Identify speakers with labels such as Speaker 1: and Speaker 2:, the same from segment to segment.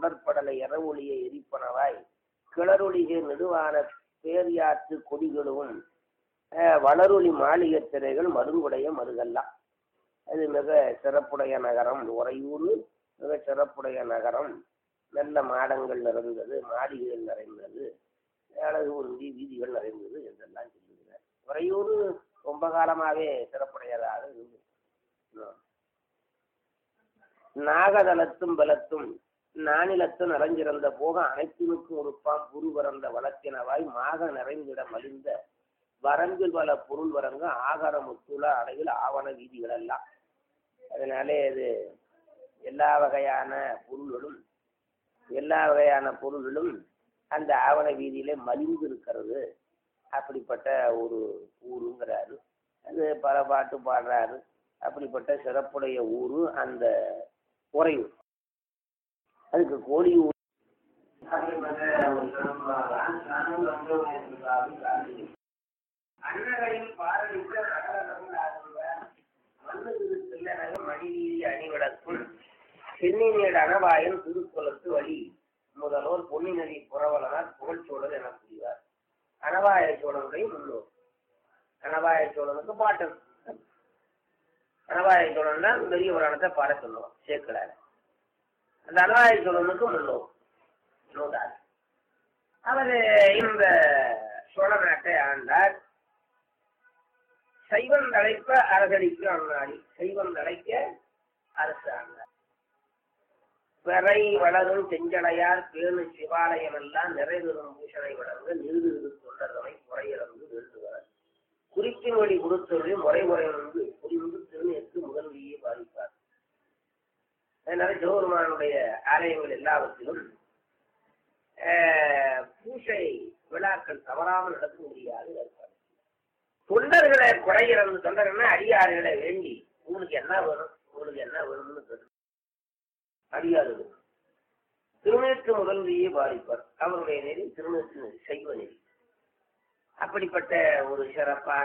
Speaker 1: சுடற்படலை எறவொளியை எரிப்பனவாய் கிளறொளிகை நெடுவான பேரியாற்று கொடிகளும் அஹ், வளரொளி மாளிகை திரைகள் மருங்குடைய மருகல்லாம் அது மிக சிறப்புடைய நகரம் உறையூர் மிக சிறப்புடைய நகரம் நல்ல மாடங்கள் நிறைந்தது மாளிகைகள் நிறைந்தது அழகு உருந்தி வீதிகள் நிறைந்தது என்றெல்லாம் சொல்லுகிறார் உறையூர் ரொம்ப காலமாகவே சிறப்புடையதாக இருந்தது நாகதலத்தும் பலத்தும் நானிலத்து நிறைஞ்சிறந்த போக அனைத்தினுக்கும் உறுப்பாம் புரு பறந்த வளத்தினவாய் மாக நிறைந்திட மலிந்த வரம்பில் பல பொருள் வரங்க ஆகார முத்துள அடையில் ஆவண வீதிகள் எல்லாம் அதனாலே இது எல்லா வகையான பொருள்களும் எல்லா வகையான பொருள்களும் அந்த ஆவண வீதியிலே மலிந்து இருக்கிறது அப்படிப்பட்ட ஒரு ஊருங்கிறாரு அது பல பாட்டு பாடுறாரு அப்படிப்பட்ட சிறப்புடைய ஊரு அந்த உறையூர் அதுக்கு கோழி ஊர் அன்னகளின் பாரதித்த மணிவீதி அணிவிடக்கும் சென்னினேடு அனவாயன் திருக்குலத்து வழி முதல்வர் பொன்னிநதி புறவலனார் புகழ்ச்சோழர் என கூறுவார் அனவாய சோழனுடைய முன்னோர் அனவாய சோழனுக்கு பாட்டன் அனவாய சோழன் தான் பெரிய புராணத்தை பாட சொல்லுவோம் சேர்க்கிறார் அந்த அனவாய சோழனுக்கு முன்னோர் நோதார் அவர் இந்த சோழ நாட்டை ஆண்டார் சைவம் தழைப்ப அரசடிக்கு அண்ணாடி சைவம் தழைக்க அரசு ஆண்டார் பிறை வளரும் செஞ்சடையார் பேணு சிவாலயம் எல்லாம் நிறைவேறும் பூஷணை வளர்ந்து நிறுது தொண்டர்களை குறையிறந்து வேண்டுவார் குறிப்பின் வழி கொடுத்தொழி முறை முறையிலிருந்து புரிந்து திருநெற்கு முதல்வியை பாதிப்பார் அதனால சிவபெருமானுடைய ஆலயங்கள் எல்லாவற்றிலும் ஆஹ், பூசை விழாக்கள் தவறாமல் நடக்க முடியாது ஏற்பாடு தொண்டர்களை குறையிறந்து தொண்டர்களை அடியாறுகளை வேண்டி உங்களுக்கு என்ன வேணும் உங்களுக்கு என்ன வேணும்னு கேட்டு அடியாறுகள் திருநேற்று முதல்வியை பாதிப்பார் அவருடைய நெறி திருநேற்று நெறி சைவ நெறி அப்படிப்பட்ட ஒரு சிறப்பான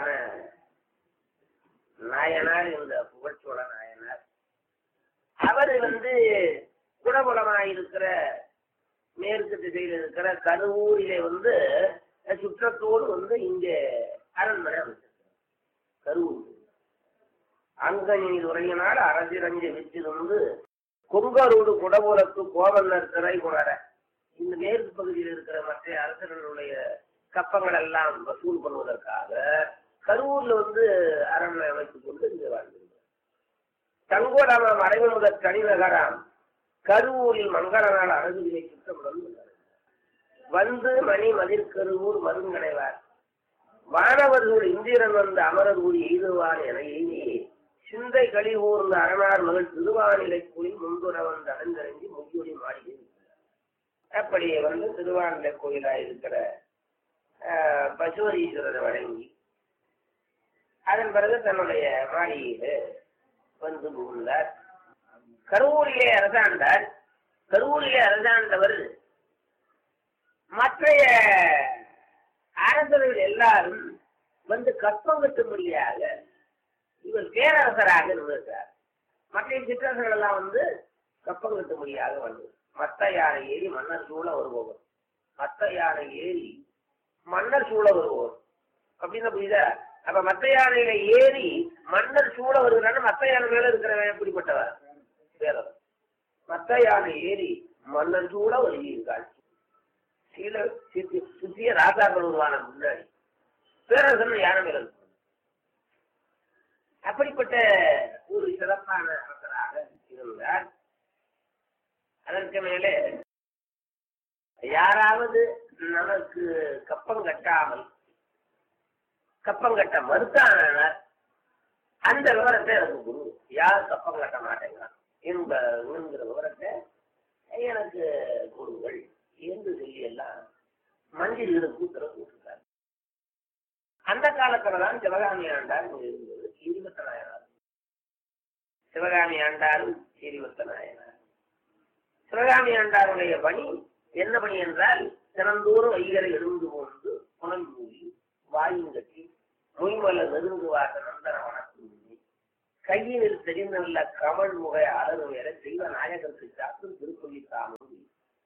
Speaker 1: நாயனார் இந்த புகழ்ச்சோழ நாயனார் அவர் வந்து குடபுலமாயிருக்கிற மேற்கு திசையில் இருக்கிற கருவூரிலே வந்து சுற்றத்தோடு வந்து இங்கே அரண்மனை அமைச்சிருக்கிறார் கருவூர் அங்கனில் உரையினால் அரசிரஞ்சு விற்றிருந்து கொங்கரோடு குடபுலத்து கோவலர் திரை குணர இந்த மேற்கு பகுதியில் இருக்கிற மற்ற அரசர்களுடைய கப்பங்கள் எல்லாம் வசூல் பண்ணுவதற்காக கரூர்ல வந்து அரண்மனை அமைத்துக் கொண்டு இங்கே வாழ்ந்திருந்தார் தங்கோடாம மறைவு முதல் தனிநகராம் கருவூரில் மங்கள நாள் அழகுகளை சுத்தமுடன் வந்து மணி மதிர்கருவூர் மருங்கடைவார் வானவர்கள் இந்திரன் வந்த அமரர் ஊர் எய்துவான் என எய்தி சிந்தை களி ஊர்ந்த அரணார் மகள் திருவானிலை கூறி முன்புற வந்து அடைந்தறிஞ்சி முகியொலி மாளிகை அப்படி வந்து திருவானிலை கோயிலா இருக்கிற ஆஹ், பசுவரீஸ்வரரை வணங்கி அதன் பிறகு தன்னுடைய மாளிகையில வந்து புகுந்தார் கருவூரிலே அரசாண்டார் கருவூரிலே அரசாண்டவர் மற்றைய அரசர்கள் எல்லாரும் வந்து கற்பம் கட்டும்படியாக இவர் பேரரசராக இருந்திருக்கிறார் மற்ற சிற்றரசர்கள் எல்லாம் வந்து கப்பம் கட்டும்படியாக வந்து மத்த யானை ஏறி மன்னர் சூழ வருபவர் மத்த யானை ஏறி மன்னர் சூழ வருவோர் அப்படின்னு புரியுதா அப்ப மத்த யானையில ஏறி மன்னர் சூழ வருகிறான்னு மத்த யானை மேல இருக்கிறவன் எப்படிப்பட்டவர் பேரவர் மத்த யானை ஏறி மன்னர் சூழ வருகிறாள் சீல சித்தி சுத்திய ராஜாக்கள் உருவான முன்னாடி பேரரசன் யானை மேல இருக்கும் அப்படிப்பட்ட ஒரு சிறப்பான அரசராக இருந்தார் அதற்கு மேலே யாராவது நமக்கு கப்பம் கட்டாமல் கப்பம் கட்ட மறுத்தானார் அந்த விவரத்தை எனக்கு குரு யார் கப்பம் கட்ட மாட்டேங்கிறான் என்ப என்கிற விவரத்தை எனக்கு கொடுங்கள் என்று சொல்லி எல்லாம் மஞ்சள் கூத்துற கூட்டிருக்காரு அந்த காலத்துல தான் சிவகாமி ஆண்டார் இங்க இருந்தது இருபத்தி நாயனார் சிவகாமி ஆண்டாரும் இருபத்தி நாயனார் சிவகாமி ஆண்டாருடைய பணி என்ன பணி என்றால் தினந்தோறும் வைகரை எழுந்து கொண்டு புனல் மூடி வாயும் கட்டி மொய்மல நெருங்கு வாச நந்தன வணக்கம் கையினில் தெரிந்துள்ள கமல் முக அழகு வேற தெய்வ நாயகத்தை சாத்தும் திருப்பதி தாமும்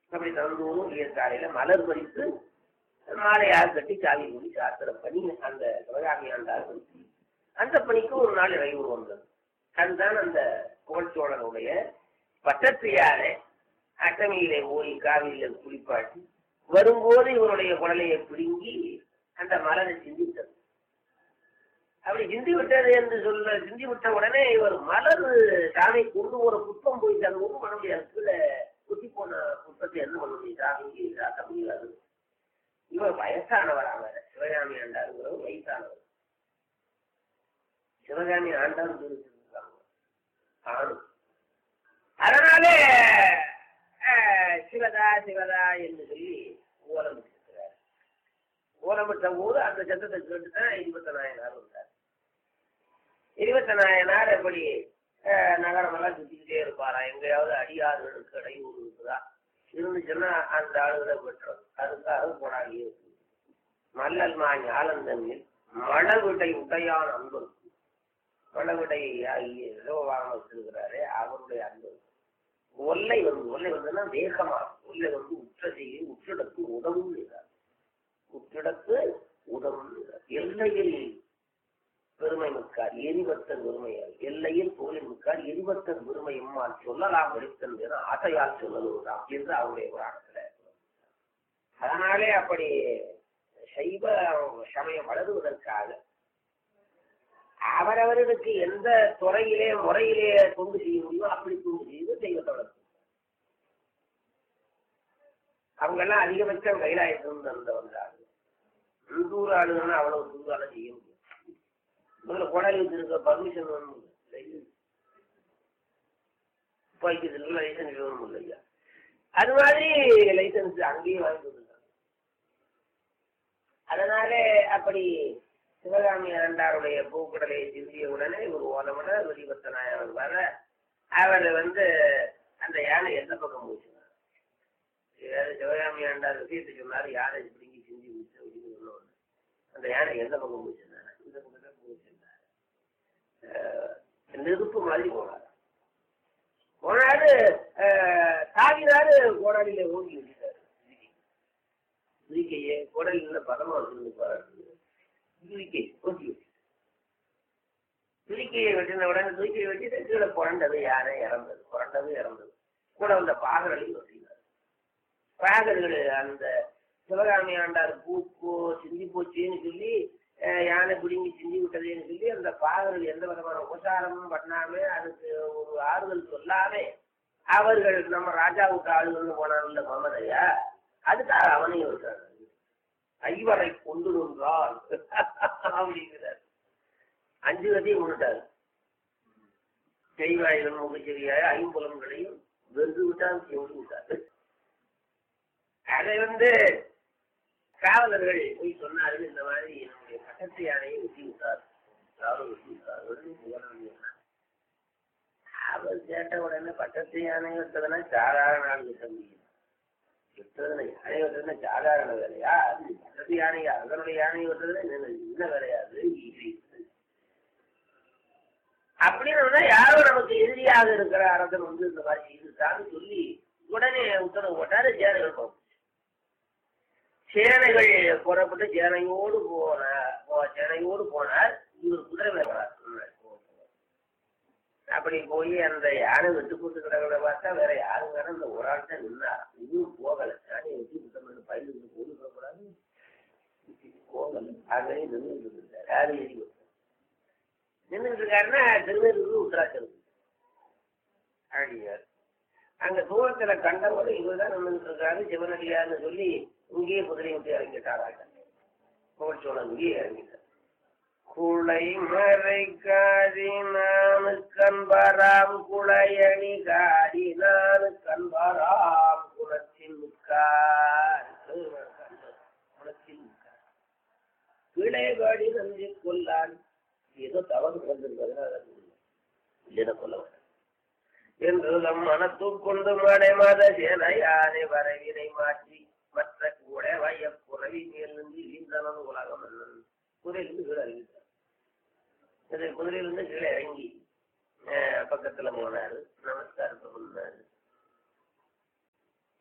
Speaker 1: அப்படி தினந்தோறும் விடிய காலையில மலர் பறித்து மாலையாக கட்டி சாவி மூடி சாத்திர பணி அந்த சிவகாமி ஆண்டார்கள் அந்த பணிக்கு ஒரு நாள் இறைவு வந்தது அதுதான் அந்த புகழ்ச்சோழனுடைய பட்டத்தையாரே அட்டமியிலே ஓடி காவிரியில குளிப்பாட்டி வரும்போது இவருடைய குடலையை பிடுங்கி அந்த மலரை சிந்தித்தது அப்படி சிந்தி விட்டது என்று சொல்ல சிந்தி விட்ட உடனே இவர் மலர் சாமி கொண்டு ஒரு புஷ்பம் போய் அது ஒன்றும் பண்ண முடியாது கீழே குத்தி போன புஷ்பத்தை என்ன பண்ண முடியும் சாமிக்கு காட்ட முடியாது இவர் வயசானவர் அவர் சிவகாமி ஆண்டாருங்கிறவர் வயசானவர் சிவகாமி ஆண்டார் இருக்காங்க ஆணு அதனாலே அஹ், சிவதா சிவதா என்று சொல்லி ஓலமிட்டிருக்கிறார் ஓலமிட்ட போது அந்த சத்தத்தை கேட்டு தான் இருபத்தி நாயனார் வந்தார் இருபத்தி நாயனார் எப்படி அஹ், நகரமெல்லாம் சுத்திக்கிட்டே இருப்பாரா எங்கேயாவது அடியாறுகளுக்கு இடையூறு இருக்குதா இருந்துச்சுன்னா அந்த ஆளுகளை பெற்றோம் அதுக்காக போராடியே இருக்கு மல்லல் மா ஞாலந்தன்னில் மழவிடை உடையான் அன்பு மழவிடை ஆகிய இலவாக வச்சிருக்கிறாரே அவருடைய அன்பு ஒல்லை வந்து ஒல்லை வந்துன்னா வேகமா ஒல்லை வந்து உற்ற செய்தி உற்றிடத்து உதவும் செய்தார் உற்றிடத்து உதவும் செய்தார் எல்லையில் பெருமை மிக்கார் எரிவத்தன் பெருமையால் எல்லையில் புகழின் மிக்கார் எரிவத்தன் பெருமை எம்மால் சொல்லலாம் வெடித்தன் என ஆசையால் சொல்லலாம் என்று அவருடைய புராணத்துல அதனாலே அப்படி சைவ சமயம் வளருவதற்காக அவரவர்களுக்கு எந்த துறையிலே முறையிலே தொண்டு செய்ய முடியுமோ அப்படி தொண்டு செய்து தெய்வத்தை வளர்க்கும் அவங்க எல்லாம் அதிகபட்சம் கைலாயத்திலிருந்து இருந்து வந்தாங்க உள்ளூர் ஆளுங்கன்னா அவ்வளவு தூரால செய்ய முடியும் முதல்ல கோடாலி வச்சிருக்க பர்மிஷன் வேணும் துப்பாக்கியதுல லைசன்ஸ் வேணும் இல்லையா அது மாதிரி லைசன்ஸ் அங்கேயே வாங்கி கொடுத்தாங்க அதனாலே அப்படி சிவகாமி இரண்டாருடைய பூக்கடலை சிந்திய உடனே ஒரு ஓலமன வெளிவத்த நாயகர் வர அவர் வந்து அந்த யானை எந்த பக்கம் போச்சுனார் ஏதாவது சிவகாமி ஆண்டார் விஷயத்தை சொன்னார் யானை பிடிங்கி சிந்தி விட்டு அப்படின்னு சொன்ன உடனே அந்த யானை எந்த பக்கம் போச்சுனார் இந்த பக்கம் தான் போச்சுனார் நெருப்பு மாதிரி போனார் போனாரு அஹ், தாவினாரு கோடாலியில ஓடி விட்டாரு துதிக்கையே கோடாலியில பதமா வச்சிருந்து துதிக்கை ஓட்டி விட்டு துதிக்கையை வெட்டின உடனே துதிக்கையை வெட்டிட்டு கீழே புரண்டது யானை இறந்தது புரண்டது இறந்தது கூட வந்த பாகர்களையும் வெட்டினார் பாகர்கள் அந்த சிவகாமி ஆண்டார் பூ பூ சிந்தி போச்சுன்னு சொல்லி அஹ், யானை பிடுங்கி சிந்தி விட்டதுன்னு சொல்லி அந்த பாகர்கள் எந்த விதமான உபசாரமும் பண்ணாம அதுக்கு ஒரு ஆறுதல் சொல்லாம அவர்கள் நம்ம ராஜாவுக்கு ஆளுகள்னு போனாங்கல்ல மமதையா அதுக்காக அவனையும் விட்டாங்க ஐவரை கொண்டு நின்றால் அப்படிங்கிறார் அஞ்சு கதையும் கொண்டுட்டார் செய்வாய்கள் முகச்செவியாய ஐம்புலன்களையும் வென்று விட்டால் சென்று விட்டார் அதை வந்து காவலர்கள் போய் சொன்னார்கள் இந்த மாதிரி என்னுடைய பக்கத்து யானையை வெட்டி விட்டார் அவரும் வெட்டி விட்டார் வெட்டி புகழாங்க அவர் கேட்ட உடனே பக்கத்து யானை விட்டதுன்னா சாதாரண ஆள் கிட்ட முடியும் விட்டதுன்னா யானை விட்டதுன்னா சாதாரண வேலையா அது பக்கத்து யானை அதனுடைய யானை விட்டதுன்னா என்ன என்ன வேலையா அது ஈஸி அப்படின்னு வந்தா யாரோ நமக்கு எதிரியாக இருக்கிற அரசன் வந்து இந்த மாதிரி செய்துட்டான்னு சொல்லி உடனே உத்தரவு போட்டாரு சேனைகள் போகும் சேனைகள் புறப்பட்டு சேனையோடு போன போ- சேனையோடு போனார் இவர் குதிரை மேலார் அப்படி போய் அந்த யானை வெட்டு போட்டு கிடக்கிறத பார்த்தா வேற யாரும் வேற இந்த ஒரு ஆள் தான் நின்னார் இன்னும் போகல யானை வெட்டி புத்தம் பயிலுக்கு போய் சொல்லக்கூடாது போகல ஆகவே நின்று இருந்தார் யாரும் ஏறி நின்றுட்டு இருக்காருன்னா திருநெல்வேலி உத்தராச்சலம் அழியார் அங்க தூரத்துல கண்டவர் இவர் தான் நின்றுட்டு இருக்காரு சிவனடியார்னு சொல்லி இங்கேயே குதிரை விட்டு இறங்கிட்டாராங்க புகழ்ச்சோழன் இங்கேயே இறங்கிட்டார் குளை மறை காரி நானு கண்பராம் குளையணி காரி நானு கண்பராம் குளத்தில் முக்கார் குளத்தில் முக்கார் கிளை காடி நன்றி கொல்லான் ஏதோ தவறு வந்திருக்கிறது இல்லைன்னா கொல்ல வேண்டாம் என்று நம் மனத்துக்கொண்டு மடை மத சேனையாரை வரவினை மாற்றி மற்ற கூட வைய புறவி மேல் நின்று இழிந்தனன் உலகம் என்னன் குதிரையிலிருந்து கீழே இறங்கிட்டார் இது குதிரையிலிருந்து கீழே இறங்கி அஹ், பக்கத்துல போனாரு நமஸ்காரத்தை பண்ணாரு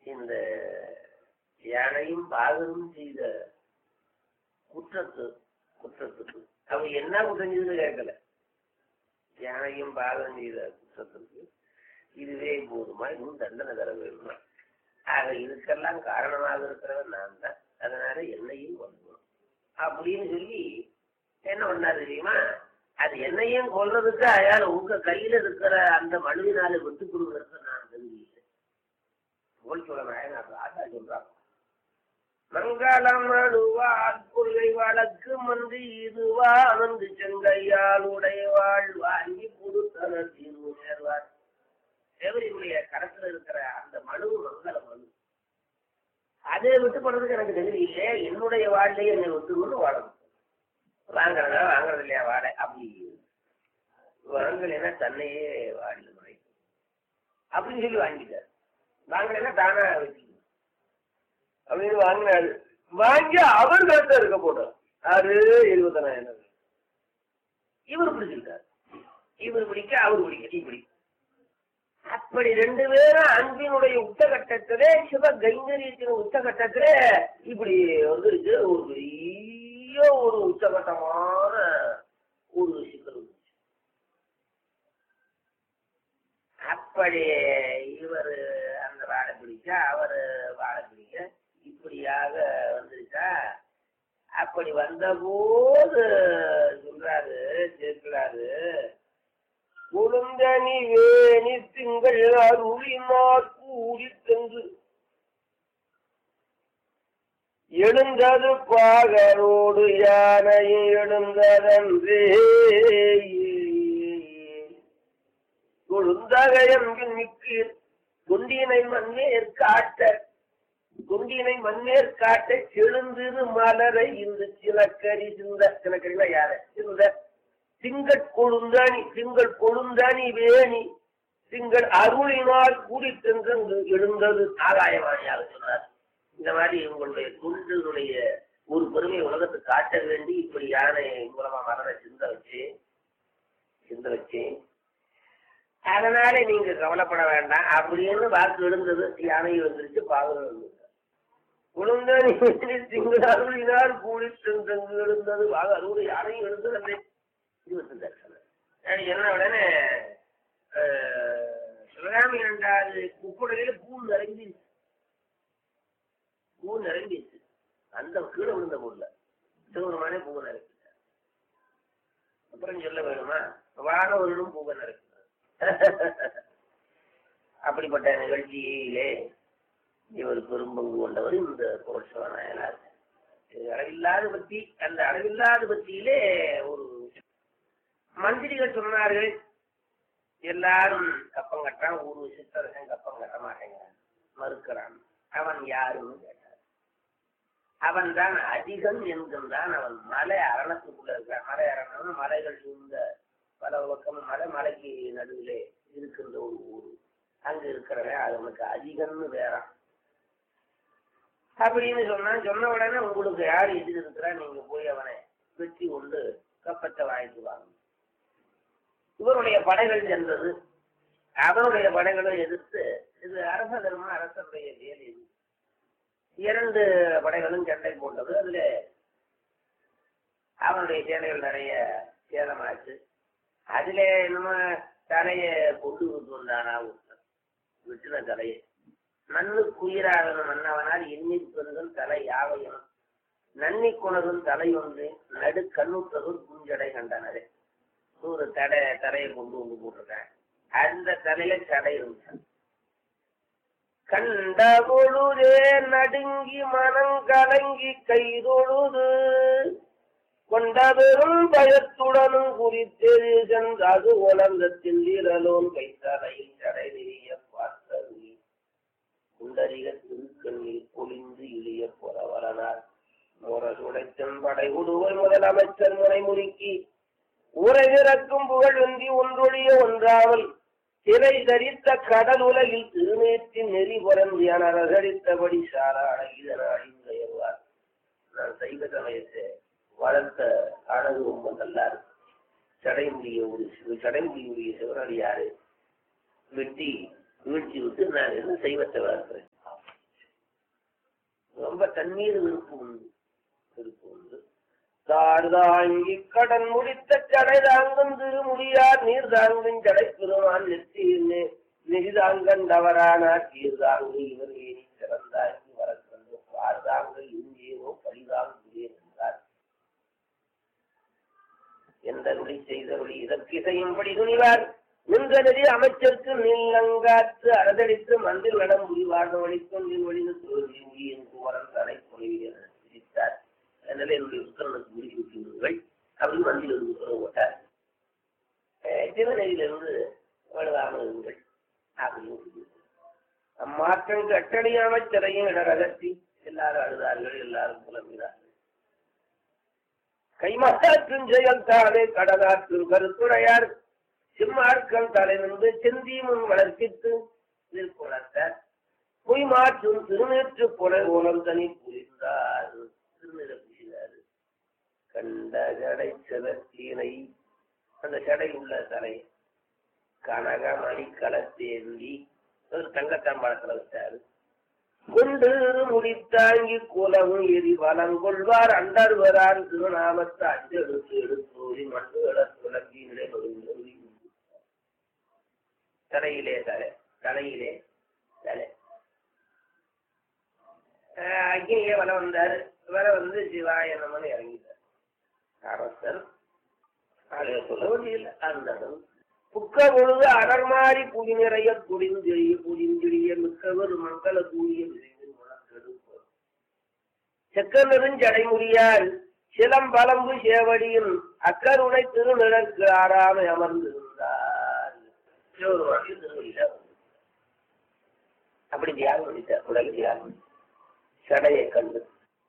Speaker 1: இந்த யானையும் பாகனும் செய்த குற்றத்து குற்றத்துக்கு அவங்க என்ன குற்றம் செய்துன்னு கேட்கல யானையும் பாகம் செய்த குற்றத்துக்கு இதுவே போதுமா இன்னும் தண்டனை தர வேணுமா ஆக இதுக்கெல்லாம் காரணமாக இருக்கிறவன் நான் தான் அதனால என்னையும் கொல்லணும் அப்படின்னு சொல்லி என்ன பண்ணாரு தெரியுமா அது என்னையும் கொல்றதுக்கு அயால உங்க கையில இருக்கிற அந்த மனுவினால விட்டு கொடுக்கறதுக்கு நான் தகுதி இல்லை போல் சொல்ல நாயனார் ராஜா சொல்றாங்க மங்களம் அழுவாள் கொள்கை வழக்கு மன்றி இதுவா அனந்து செங்கையால் உடையவாள் வாங்கி புதுத்தனர் தீர்வு நேர்வார் தேவரியுடைய கரத்துல இருக்கிற அந்த மனு மங்கள மனு அதை விட்டு போறதுக்கு எனக்கு தகுதி இல்லை என்னுடைய வாழ்லையே என்னை விட்டு கொண்டு வாழணும் வாங்குறதா வாங்குறது இல்லையா வாடை அப்படி வாங்கலைன்னா தன்னையே வாடில முறைக்கும் அப்படின்னு சொல்லி வாங்கிட்டார் வாங்கலைன்னா தானா வச்சுக்கணும் அப்படின்னு வாங்கினாரு வாங்கி அவர் கருத்து இருக்க போட்டார் யாரு இருபத்தனாயிரம் இவர் பிடிச்சிருக்காரு இவர் பிடிக்க அவர் பிடிக்க இப்படி அப்படி ரெண்டு பேரும் அன்பினுடைய உச்சகட்டத்திலே சிவ கைங்கரியத்தின் உச்சகட்டத்திலே இப்படி வந்துருக்கு ஒரு பெரிய ஒரு உச்சகட்டமான ஒரு சிக்கல் வந்துச்சு. அப்படி இவர் அந்த வாழை பிடிக்க அவர் வாழை பிடிக்க இப்படியாக வந்துருச்சா அப்படி வந்தபோது சொல்றாரு சேர்க்கிறாரு குழுந்தனி வேணி திங்கள் அருளினார் கூடி சென்று எழுந்தது பாகரோடு யானையும் எழுந்ததன்றே கொழுந்தகையம்பின் மிக்கு குண்டினை மண்ணேற் காட்ட குண்டினை மண்ணேற் காட்ட செழுந்திரு மலரை இந்த சிலக்கரி சிந்த சிலக்கரினா யார சிந்த திங்கள் கொழுந்தானி திங்கள் கொழுந்தானி வேணி திங்கள் அருளினால் கூடி சென்று எழுந்தது ஆகாயவாணியாக சொன்னார் இந்த மாதிரி உங்களுடைய குன்றினுடைய ஒரு பெருமை உலகத்துக்கு காட்ட வேண்டி இப்படி யானை மூலமா மலரை சிந்த வச்சு சிந்த வச்சு அதனால நீங்க கவலைப்பட வேண்டாம் அப்படின்னு வாக்கு எழுந்தது யானை வந்துருச்சு பாவம் இருந்தது குழுந்தானி திங்கள் அருளினால் கூடி சென்று எழுந்தது வாக அறுபது யானையும் எழுந்தது இருபத்தி தரிசனம் என்ன உடனே சிவகாமி இரண்டாவது குப்புடையில பூ நிறைஞ்சிருச்சு பூ நிறைஞ்சிருச்சு அந்த கீழே விழுந்த பொருள் சிவபெருமானே பூ நிறைஞ்சிட்டார் அப்புறம் சொல்ல வேணுமா வானவர்களும் பூவை நிறைக்கிறார் அப்படிப்பட்ட நிகழ்ச்சியிலே இவர் பெரும்பங்கு கொண்டவர் இந்த புரட்சவ நாயனார் அளவில்லாத பத்தி அந்த அளவில்லாத பத்தியிலே ஒரு மந்திரிகள் சொன்னார்கள் எல்லாரும் கப்பம் கட்டுறான் ஒரு சித்தரசன் கப்பம் கட்ட மாட்டேங்கிறான் மறுக்கிறான் அவன் யாருன்னு கேட்டார் அவன் தான் அதிகம் என்கின்றான் அவன் மலை அரணத்துக்குள்ள இருக்கிறான் மலை அரணம் மலைகள் சூழ்ந்த பல பக்கம் மலை மலைக்கு நடுவிலே இருக்கின்ற ஒரு ஊர் அங்க இருக்கிறவன் அவனுக்கு அதிகம்னு வேறான் அப்படின்னு சொன்னான் சொன்ன உடனே உங்களுக்கு யார் எதிர் இருக்கிறா நீங்க போய் அவனை வெற்றி கொண்டு கப்பத்தை வாங்கிட்டு வாங்க இவருடைய படைகள் சென்றது அவனுடைய படைகளை எதிர்த்து இது அரச தர்மம் அரசனுடைய வேலை இது இரண்டு படைகளும் சண்டை போட்டது அதுல அவனுடைய சேனைகள் நிறைய சேதமாச்சு அதுல நம்ம தலைய கொண்டு விட்டு வந்தானா ஒருத்தன் விட்டுன தலையை மண்ணுக்குயிராகன மன்னவனால் எண்ணிற் பெருதல் தலை யாவையும் நன்னி குணரும் தலை ஒன்று நடு கண்ணுற்றதும் குஞ்சடை கண்டனரே ஒரு தடை தடையை கொண்டு வந்து போட்டிருக்கேன் அந்த தலையில தடை இருந்துச்சு கண்ட பொழுதே நடுங்கி மனம் கலங்கி கைதொழுது கொண்ட பெரும் பயத்துடனும் குறித்தெழு சென்றது உலகத்தில் இரலோன் கைத்தலையில் தடை நெறிய பார்த்தது குண்டரிக திருக்கண்ணில் பொழிந்து இழிய புறவரனார் முரசுடைத்தன் படை உடுவை முதலமைச்சர் முறை முறுக்கி உரையிறக்கும் புகழ் வென்றி ஒன்றொழிய ஒன்றாமல் சிறை தரித்த கடல் உலகில் திருநேற்றின் நெறி புறந்தியான ரகடித்தபடி சாரா அழகிதனாடிவார் நான் சைவ சமயத்தை வளர்த்த அழகு ரொம்ப நல்லா இருக்கு சடைமுடிய ஒரு சடைமுடியுடைய சிவனடியாரு வெட்டி வீழ்ச்சி விட்டு நான் என்ன சைவத்தை வளர்க்கிறேன் ரொம்ப தண்ணீர் விருப்பு உண்டு விருப்பு உண்டு தார் தாங்கி கடன் முடித்த கடை தாங்கும் திருமுடியார் நீர் தாங்கும் ஜடை பெருமான் நெற்றியின்னு நிதி தாங்கண்டவரானார் தீர் தாங்கு இவர் ஏனி சிறந்தாங்கி வரக்கண்டு பார் தாங்கள் இங்கேயோ பரிதாங்குகிறேன் என்றார் எந்தருளி செய்தருளி இதற்கு இசையும்படி துணிவார் நின்றடி அமைச்சருக்கு நீலங்காற்று அறதளித்து மந்தில் வடம் முடிவார்ந்த வழித்தொன்றின் வழிந்து தோல்வி முடியின் குமரன் தலை பொழிவில் சிரித்தார் அதனால என்னுடைய புத்தகனுக்கு முடிவு விட்டுவிடுங்கள் அப்படி மந்தில் இருந்து உத்தரவு போட்டார் திருநெறியிலிருந்து வலுவாமல் இருங்கள் அப்படின்னு அம்மாற்றம் கட்டளை அமைச்சரையும் இடரகத்தி எல்லாரும் அழுதார்கள் எல்லாரும் புலம்பினார்கள் கைமாற்றும் செயல் தானே கடலாற்றும் கருத்துடையார் சிம்மார்க்கம் தலை நின்று செந்தி முன் வளர்ப்பித்து திருக்குளத்தார் பொய் மாற்றும் திருநேற்று புலை ஓலம் தனி புரிந்தார் திருநில புரிந்தார் கண்ட ஜடை செவத்தீனை அந்த ஜடை உள்ள தலை கனகமணி களத்தேந்தி ஒரு தங்கத்தாம்பாளத்துல வச்சாரு கொண்டு முடித்தாங்கி குலவும் எரி வளங்கொள்வார் அண்டர்வரான் திருநாமத்தை அஞ்செடுத்து எடுத்தோரி மண்டுகள துலங்கி நிலை தலையிலே தலை தலையிலே தலை அக்னியே வர வந்தாரு வர வந்து சிவாய நமன்னு இறங்கிட்டார் அரசர் அதை சொல்ல வேண்டியதில்லை அந்த புக்க பொழுது அடர்மாறி புடி நிறைய குடிஞ்செழிய புடிஞ்செழிய மிக்கவர் மங்கள கூடிய விரைவில் முழக்கெடுப்போம் செக்க நெருஞ்சடைமுடியால் சிலம்பலம்பு சேவடியின் அக்கருணை திருநிழற்கு ஆறாமை அமர்ந்திருந்தார் சிவபெருமானுடைய திருவடியில அப்படி தியாகம் பண்ணிட்டார் உலக தியாகம் சடையை கண்டு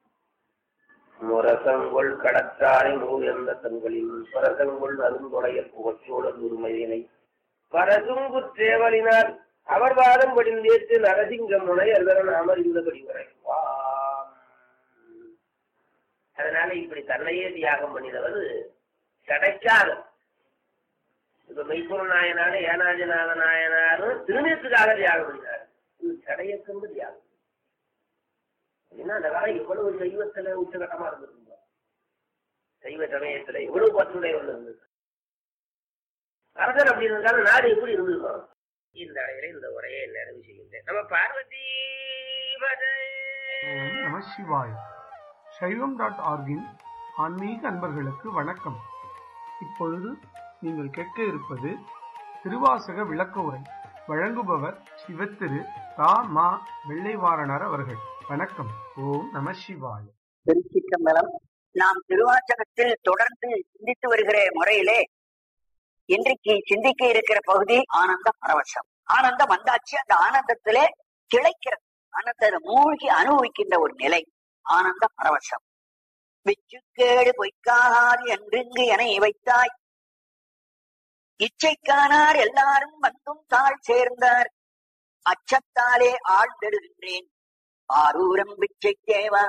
Speaker 1: முரசங்கொள் கடற்றாரை உயர்ந்த தங்களில் பரசங்கொள் அருந்துடைய புகச்சோட உரிமையினை பரசுங்கு தேவலினால் அவர் வாதம் படிந்தேற்று நரசிங்க முனை அதன் அமர்ந்தபடி வரைவாம் அதனால இப்படி தன்னையே தியாகம் பண்ணினவர் சடைக்காக இப்ப மெய்ப்பொருள் நாயனாரு ஏனாதிநாத நாயனாரும் திருநேற்றுக்காக தியாகம் பண்ணினார் இது சடையை கொண்டு தியாகம் அப்படின்னா அந்த காலம் எவ்வளவு சைவத்துல உச்சகட்டமா இருந்திருந்தோம் சைவ சமயத்துல எவ்வளவு பற்றுடைய இருந்தது அரசர் அப்படி இருந்தாலும் நாடு எப்படி இருந்திருக்கும் இந்த அடையில இந்த உரையை நிறைவு செய்கின்றேன் நம்ம பார்வதி
Speaker 2: ஓம் நம சிவாய் சைவம் டாட் ஆர்கின் ஆன்மீக அன்பர்களுக்கு வணக்கம் இப்பொழுது நீங்கள் கேட்க இருப்பது திருவாசக விளக்க உரை வழங்குபவர் சிவத்திரு தா மா வெள்ளைவாரணர் அவர்கள் வணக்கம் ஓம் நம சிவாய்
Speaker 3: திருச்சிற்றம்பலம் நாம் திருவாசகத்தில் தொடர்ந்து சிந்தித்து வருகிற முறையிலே இன்றைக்கு சிந்திக்க இருக்கிற பகுதி ஆனந்த பரவசம் ஆனந்தம் வந்தாச்சு அந்த ஆனந்தத்திலே திளைக்கிறது ஆனந்தத்தை மூழ்கி அனுபவிக்கின்ற ஒரு நிலை ஆனந்த பரவசம் விச்சுக்கேடு பொய்க்காகாது என்றிங்கு என வைத்தாய் இச்சைக்கானார் எல்லாரும் வந்தும் தாழ் சேர்ந்தார் அச்சத்தாலே ஆழ்ந்தெடுகின்றேன் ஆரூரம் பிச்சை தேவா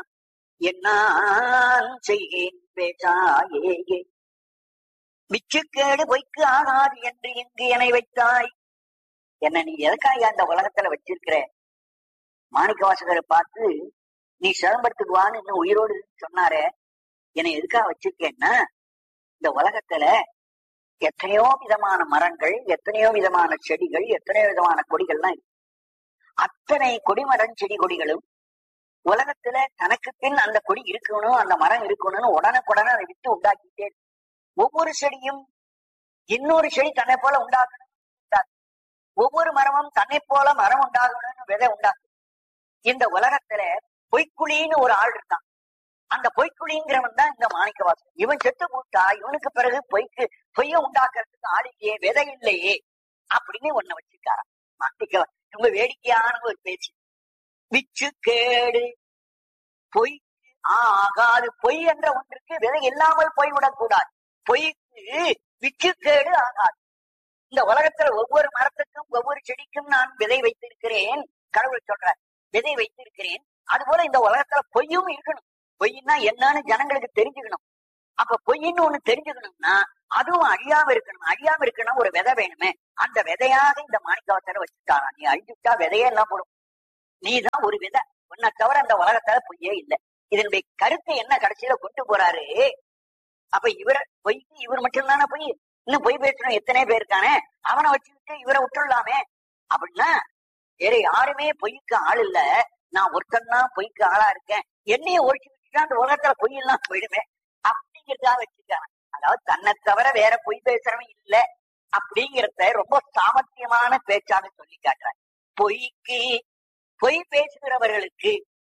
Speaker 3: என்னான் செய்கேன் பேசாயே மிச்சுக்கேடு பொய்க்கு ஆகாது என்று இங்கு என்னை வைத்தாய் என்ன நீ எதுக்காக அந்த உலகத்துல வச்சிருக்கிற மாணிக்க வாசகரை பார்த்து நீ சிதம்பரத்துக்கு வான்னு இன்னும் உயிரோடு இருந்து சொன்னாரே என்னை எதுக்காக வச்சிருக்கேன்னா இந்த உலகத்துல எத்தனையோ விதமான மரங்கள் எத்தனையோ விதமான செடிகள் எத்தனையோ விதமான கொடிகள்லாம் இருக்கு அத்தனை கொடிமரம் செடி கொடிகளும் உலகத்துல தனக்கு பின் அந்த கொடி இருக்கணும் அந்த மரம் இருக்கணும்னு உடனுக்குடனே அதை விட்டு உண்டாக்கிட்டே இருக்கு. ஒவ்வொரு செடியும் இன்னொரு செடி தன்னை போல உண்டாக்கணும் உண்டாக்கு. ஒவ்வொரு மரமும் தன்னை போல மரம் உண்டாகணும்னு விதை உண்டாக்கு இந்த உலகத்துல பொய்க்குழின்னு ஒரு ஆள் இருக்கான் அந்த பொய்க்குழிங்கிறவன் தான் இந்த மாணிக்கவாசன் இவன் செத்து போட்டா இவனுக்கு பிறகு பொய்க்கு பொய்ய உண்டாக்குறதுக்கு ஆள் இல்லையே விதை இல்லையே அப்படின்னு ஒன்ன வச்சிருக்காராம் மாணிக்க ரொம்ப வேடிக்கையான ஒரு பேச்சு விச்சு கேடு பொய் ஆகாது பொய் என்ற ஒன்றுக்கு விதை இல்லாமல் போய்விடக்கூடாது பொய்க்கு விச்சுக்கேடு ஆகாது இந்த உலகத்துல ஒவ்வொரு மரத்துக்கும் ஒவ்வொரு செடிக்கும் நான் விதை வைத்திருக்கிறேன் கடவுள் சொல்ற விதை வைத்திருக்கிறேன் அது போல இந்த உலகத்துல பொய்யும் இருக்கணும் பொய்னா என்னன்னு ஜனங்களுக்கு தெரிஞ்சுக்கணும் அப்ப பொய்ன்னு ஒண்ணு தெரிஞ்சுக்கணும்னா அதுவும் அழியாம இருக்கணும் அழியாம இருக்கணும் ஒரு விதை வேணுமே அந்த விதையாக இந்த மாணிக்கவாசரை வச்சுட்டாரா நீ அழிஞ்சுட்டா விதையே எல்லாம் போடும் நீதான் ஒரு விதை உன்னை தவிர அந்த உலகத்துல பொய்யே இல்லை இதனுடைய கருத்தை என்ன கடைசியில கொண்டு போறாரு அப்ப இவர பொய்க்கு இவர் மட்டும்தானே பொய் இன்னும் பொய் பேசணும் எத்தனை பேர் இருக்கானே அவனை வச்சுக்கிட்டு இவரை விட்டுடலாமே அப்படின்னா வேற யாருமே பொய்க்கு ஆள் இல்ல நான் ஒருத்தன் தான் பொய்க்கு ஆளா இருக்கேன் என்னைய ஒழிச்சு விட்டுட்டா அந்த உலகத்துல பொய் எல்லாம் போயிடுமே அப்படிங்கிறதா வச்சிருக்காங்க அதாவது தன்னை தவிர வேற பொய் பேசுறவன் இல்ல அப்படிங்கிறத ரொம்ப சாமர்த்தியமான பேச்சாக சொல்லி காட்டுறாங்க பொய்க்கு பொய் பேசுகிறவர்களுக்கு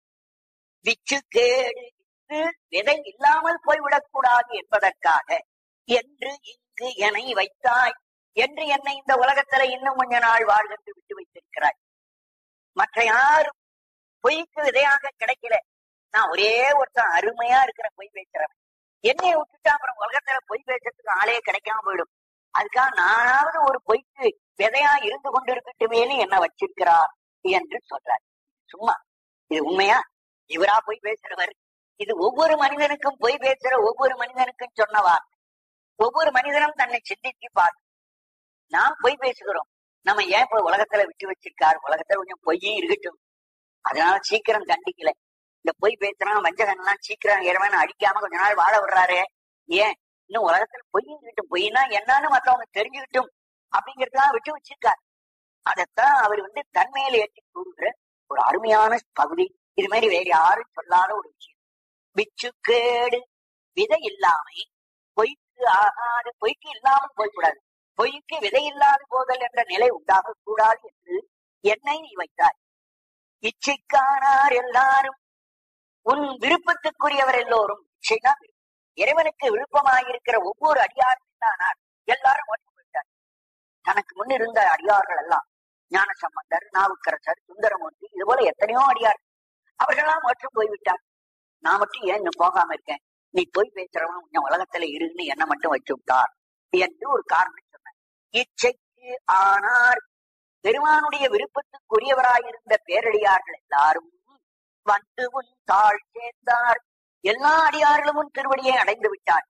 Speaker 3: விச்சு கேடு வித்து விதை இல்லாமல் போய்விடக் கூடாது என்பதற்காக என்று இங்கு என்னை வைத்தாய் என்று என்னை இந்த உலகத்துல இன்னும் கொஞ்ச நாள் வாழ்கென்று விட்டு வைத்திருக்கிறாய் மற்ற யாரும் பொய்க்கு விதையாக கிடைக்கல நான் ஒரே ஒருத்தன் அருமையா இருக்கிற பொய் பேசுறவன் என்னைய விட்டுட்டா அப்புறம் உலகத்துல பொய் பேசுறதுக்கு ஆளே கிடைக்காம போயிடும் அதுக்காக நானாவது ஒரு பொய்க்கு விதையா இருந்து கொண்டிருக்கட்டுமேனு என்ன வச்சிருக்கிறார் என்று சொல்றார் சும்மா இது உண்மையா இவரா பொய் பேசுறவர் இது ஒவ்வொரு மனிதனுக்கும் பொய் பேசுற ஒவ்வொரு மனிதனுக்கும் சொன்ன வார்த்தை ஒவ்வொரு மனிதனும் தன்னை சிந்தித்து பார்த்து நாம் பொய் பேசுகிறோம் நம்ம ஏன் இப்ப உலகத்துல விட்டு வச்சிருக்காரு உலகத்துல கொஞ்சம் பொய்யும் இருக்கட்டும் அதனால சீக்கிரம் தண்டிக்கல இந்த பொய் பேசுறான் வஞ்சகன் எல்லாம் சீக்கிரம் இறைவன் அடிக்காம கொஞ்ச நாள் வாழ விடுறாரு ஏன் இன்னும் உலகத்துல பொய்யும் இருக்கட்டும் பொய்னா என்னன்னு மத்தவங்க தெரிஞ்சுக்கிட்டும் அப்படிங்கறதுலாம் விட்டு வச்சிருக்காரு அதைத்தான் அவர் வந்து தன்மையில ஏற்றி கூறுகிற ஒரு அருமையான பகுதி இது மாதிரி வேற யாரும் சொல்லாத ஒரு விஷயம் பிச்சுக்கேடு விதை இல்லாமை பொய்க்கு ஆகாது பொய்க்கு இல்லாமல் போய்விடாது பொய்க்கு விதை இல்லாது போதல் என்ற நிலை உண்டாக கூடாது என்று என்னை நீ வைத்தாய் இச்சைக்கானார் எல்லாரும் உன் விருப்பத்துக்குரியவர் எல்லோரும் இச்சைதான் விருப்பம். இறைவனுக்கு விருப்பமாயிருக்கிற ஒவ்வொரு அடியாரும் தானார் எல்லாரும் ஒன்று விட்டார் தனக்கு முன் இருந்த அடியார்கள் எல்லாம் ஞான சம்பந்தர் நாவுக்கரசர் சுந்தரமூர்த்தி இது போல எத்தனையோ அடியார் அவர்களெல்லாம் மற்றும் போய்விட்டார் நான் மட்டும் ஏன் இன்னும் போகாம இருக்கேன் நீ போய் பேசுறவன் கொஞ்சம் உலகத்துல இருன்னு என்ன மட்டும் வச்சு விட்டார் என்று ஒரு காரணம் சொன்னார் இச்சைக்கு ஆனார் பெருமானுடைய விருப்பத்துக்குரியவராயிருந்த பேரடியார்கள் எல்லாரும் வந்து உன் தாழ் சேர்ந்தார் எல்லா அடியார்களும் உன் திருவடியை அடைந்து விட்டார்கள்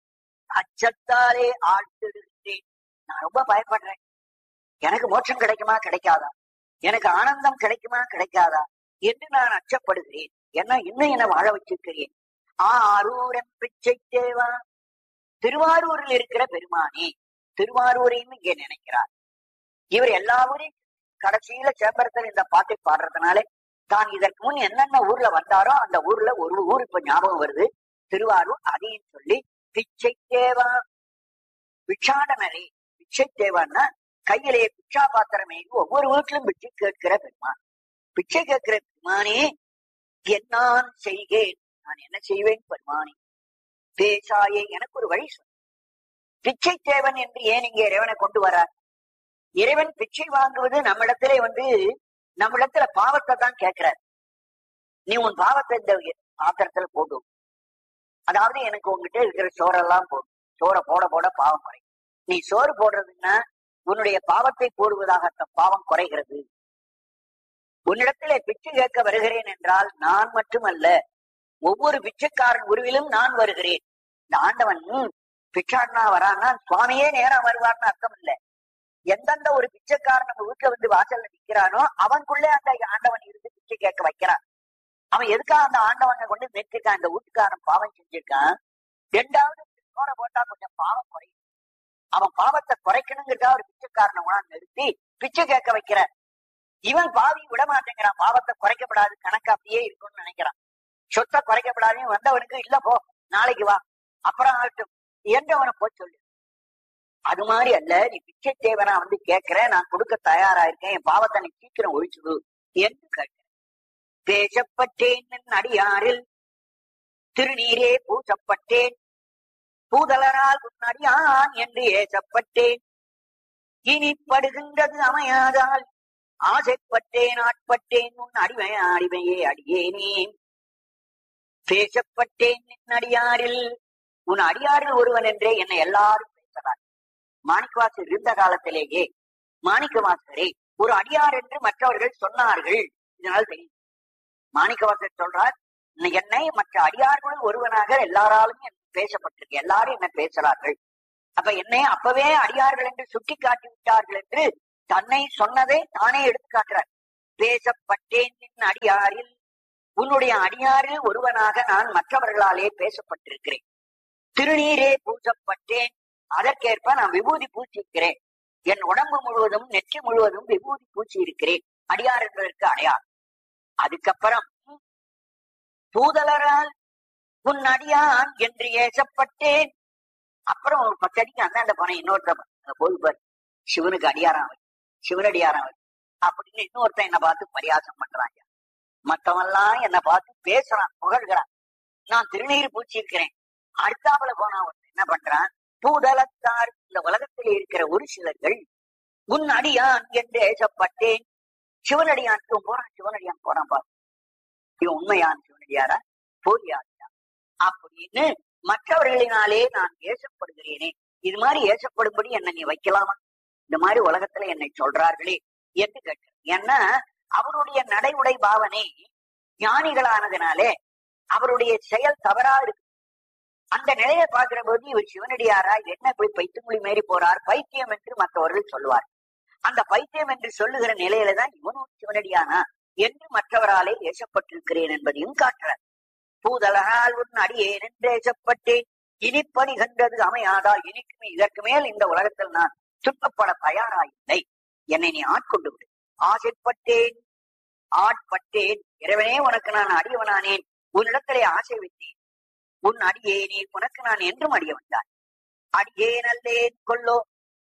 Speaker 3: அச்சத்தாலே ஆழ்த்திடுகிறேன் நான் ரொம்ப பயப்படுறேன் எனக்கு மோட்சம் கிடைக்குமா கிடைக்காதா எனக்கு ஆனந்தம் கிடைக்குமா கிடைக்காதா என்று நான் அச்சப்படுகிறேன் என்ன இன்னும் என்ன வாழ வச்சிருக்கிறேன் ஆரூரம் பிச்சை தேவா திருவாரூரில் இருக்கிற பெருமானே திருவாரூரையும் இங்கே நினைக்கிறார் இவர் எல்லா ஊரையும் கடைசியில சேம்பரத்தில் இந்த பாட்டை பாடுறதுனாலே தான் இதற்கு முன் என்னென்ன ஊர்ல வந்தாரோ அந்த ஊர்ல ஒரு ஊர் இப்ப ஞாபகம் வருது திருவாரூர் அதையும் சொல்லி பிச்சை தேவா பிச்சாடனரே பிச்சை தேவான்னா கையிலே பிச்சா பாத்திரமே ஒவ்வொரு வீட்டிலும் பிச்சை கேட்கிற பெருமான் பிச்சை கேட்கிற பெருமானே என்னான் செய்கேன் நான் என்ன செய்வேன் பெருமானே பேசாயே எனக்கு ஒரு வழி சொல் பிச்சை தேவன் என்று ஏன் இங்கே இறைவனை கொண்டு வரார் இறைவன் பிச்சை வாங்குவது நம்மிடத்திலே வந்து நம்மிடத்துல பாவத்தை தான் கேட்கிறார் நீ உன் பாவத்தை இந்த பாத்திரத்துல போடு அதாவது எனக்கு உங்ககிட்ட இருக்கிற சோறெல்லாம் போடும் சோறை போட போட பாவம் குறை நீ சோறு போடுறதுன்னா உன்னுடைய பாவத்தை போடுவதாக அந்த பாவம் குறைகிறது உன்னிடத்திலே பிச்சை கேட்க வருகிறேன் என்றால் நான் மட்டுமல்ல ஒவ்வொரு பிச்சைக்காரன் உருவிலும் நான் வருகிறேன் இந்த ஆண்டவன் பிச்சாடனா வரான்னா சுவாமியே நேரா வருவார்னு அர்த்தம் இல்ல எந்தெந்த ஒரு பிச்சைக்காரன் நம்ம வீட்டுல வந்து வாசல்ல நிக்கிறானோ அவனுக்குள்ளே அந்த ஆண்டவன் இருந்து பிச்சை கேட்க வைக்கிறான் அவன் எதுக்காக அந்த ஆண்டவனை கொண்டு நிறுத்திருக்கான் இந்த வீட்டுக்காரன் பாவம் செஞ்சிருக்கான் ரெண்டாவது சோற போட்டா கொஞ்சம் பாவம் குறையும் அவன் பாவத்தை குறைக்கணுங்கிறதா ஒரு பிச்சைக்காரனை உணர்ந்து நிறுத்தி பிச்சை கேட்க வைக்கிறார் இவன் பாவி விட மாட்டேங்கிறான் பாவத்தை குறைக்கப்படாது கணக்கு அப்படியே இருக்கும்னு நினைக்கிறான் சொத்தை குறைக்கப்படாதையும் வந்தவனுக்கு இல்ல போ நாளைக்கு வா அப்புறம் ஆகட்டும் என்றவனை போய் சொல்லு அது மாதிரி அல்ல நீ பிச்சை தேவனா வந்து கேட்கிற நான் கொடுக்க தயாரா இருக்கேன் என் பாவத்தை நீ சீக்கிரம் ஒழிச்சுடு என்று கேட்கிறேன் பேசப்பட்டேன் அடியாரில் திருநீரே பூசப்பட்டேன் பூதலரால் உன்னடியான் என்று ஏசப்பட்டேன் இனி படுகின்றது அமையாதால் ஆசைப்பட்டேன் ஆட்பட்டேன் உன் அடிமை அடிமையே அடியேனே பேசப்பட்டேன் நின் அடியாரில் உன் அடியாரில் ஒருவன் என்றே என்னை எல்லாரும் பேசலாம் மாணிக்கவாசர் இருந்த காலத்திலேயே மாணிக்கவாசரே ஒரு அடியார் என்று மற்றவர்கள் சொன்னார்கள் இதனால் தெரியும் மாணிக்கவாசர் சொல்றார் என்னை மற்ற அடியார்களும் ஒருவனாக எல்லாராலும் பேசப்பட்டிருக்கு எல்லாரும் என்ன பேசுறார்கள் அப்ப என்னை அப்பவே அடியார்கள் என்று சுட்டி காட்டி விட்டார்கள் என்று தன்னை சொன்னதை தானே எடுத்து காட்டுறார் பேசப்பட்டேன் நின் அடியாரில் உன்னுடைய அடியாறு ஒருவனாக நான் மற்றவர்களாலே பேசப்பட்டிருக்கிறேன் திருநீரே பூசப்பட்டேன் அதற்கேற்ப நான் விபூதி பூச்சிருக்கிறேன் என் உடம்பு முழுவதும் நெற்றி முழுவதும் விபூதி பூச்சி இருக்கிறேன் அடியார் என்பதற்கு அடையார் அதுக்கப்புறம் பூதலரால் உன் அடியான் என்று ஏசப்பட்டேன் அப்புறம் ஒரு பத்தடிக்கு அந்தாண்ட போனேன் இன்னொருத்த போய் பாரு சிவனுக்கு அடியாராம் அவர் சிவனடியாராம் அவர் அப்படின்னு இன்னொருத்தன் என்ன பார்த்து பரியாசம் பண்றாங்க மத்தவெல்லாம் என்ன பார்த்து பேசுறான் புகழ்கிறான் நான் திருநீர் பூச்சிருக்கிறேன் அடுத்தாப்புல போனா ஒருத்தன் என்ன பண்றான் பூதலத்தார் இந்த உலகத்தில் இருக்கிற ஒரு சிலர்கள் உன் அடியான் என்று ஏசப்பட்டேன் சிவனடியான் இவன் போறான் சிவனடியான் போறான் பாரு இவன் உண்மையான் சிவனடியாரா போலியாரியா அப்படின்னு மற்றவர்களினாலே நான் ஏசப்படுகிறேனே இது மாதிரி ஏசப்படும்படி என்ன நீ வைக்கலாமா இந்த மாதிரி உலகத்துல என்னை சொல்றார்களே என்று கேட்கிறேன் ஏன்னா அவருடைய நடை உடை பாவனை ஞானிகளானதுனாலே அவருடைய செயல் தவறா இருக்கு அந்த நிலையை பார்க்கிற போது இவர் சிவனடியாரா என்ன போய் பைத்தியமொழி மாரி போறார் பைத்தியம் என்று மற்றவர்கள் சொல்லுவார் அந்த பைத்தியம் என்று சொல்லுகிற நிலையில தான் இவனும் சிவனடியானா என்று மற்றவராலே ஏசப்பட்டிருக்கிறேன் என்பதையும் காட்டுறார் பூதலகால் உன் அடியேன் என்று ஏசப்பட்டேன் இனிப்பணி கண்டது அமையாதால் இனிக்குமே இதற்கு மேல் இந்த உலகத்தில் நான் துன்பப்பட தயாராயில்லை என்னை நீ ஆட்கொண்டு விடு ஆசைப்பட்டேன் ஆட்பட்டேன் இறைவனே உனக்கு நான் அடியவனானேன் உன்னிடத்திலே ஆசை வைத்தேன் உன் அடியேனே உனக்கு நான் என்றும் அடியவன் தான் அடியேன் அல்லேன் கொல்லோ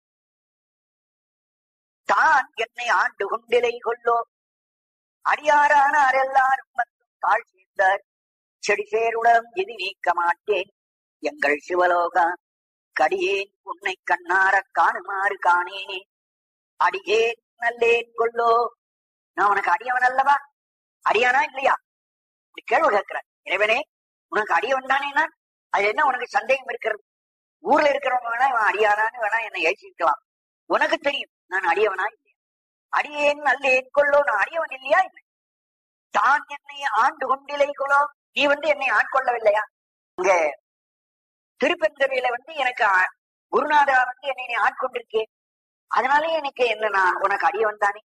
Speaker 3: தான் என்னை ஆண்டு கொண்டிலை கொல்லோ அடியாரானார் எல்லாரும் வந்தும் தாழ் சேர்ந்தார் செடி சேருடம் இது நீக்க மாட்டேன் எங்கள் சிவலோகா கடியேன் உன்னை கண்ணார காணுமாறு காணேனே அடியேன் நல்லேன் கொல்லோ நான் உனக்கு அடியவன் அல்லவா அடியானா இல்லையா இப்படி கேள்வி கேட்கிறேன் இறைவனே உனக்கு அடியவன் தானே நான் அது என்ன உனக்கு சந்தேகம் இருக்கிறது ஊர்ல இருக்கிறவங்க வேணா இவன் அடியானான்னு வேணா என்னை ஏசிக்கலாம் உனக்கு தெரியும் நான் அடியவனா இல்லையா அடியேன் நல்லேன் கொள்ளோ நான் அடியவன் இல்லையா இல்லை தான் என்னை ஆண்டு கொண்டிலை கொள்ளோ நீ வந்து என்னை ஆட்கொள்ளவில்லையா இங்க திருப்பெருந்துறையில வந்து எனக்கு ஆ- குருநாதரா வந்து என்னை நீ ஆட்கொண்டிருக்கே அதனாலே எனக்கு என்ன நான் உனக்கு அடியவன் தானே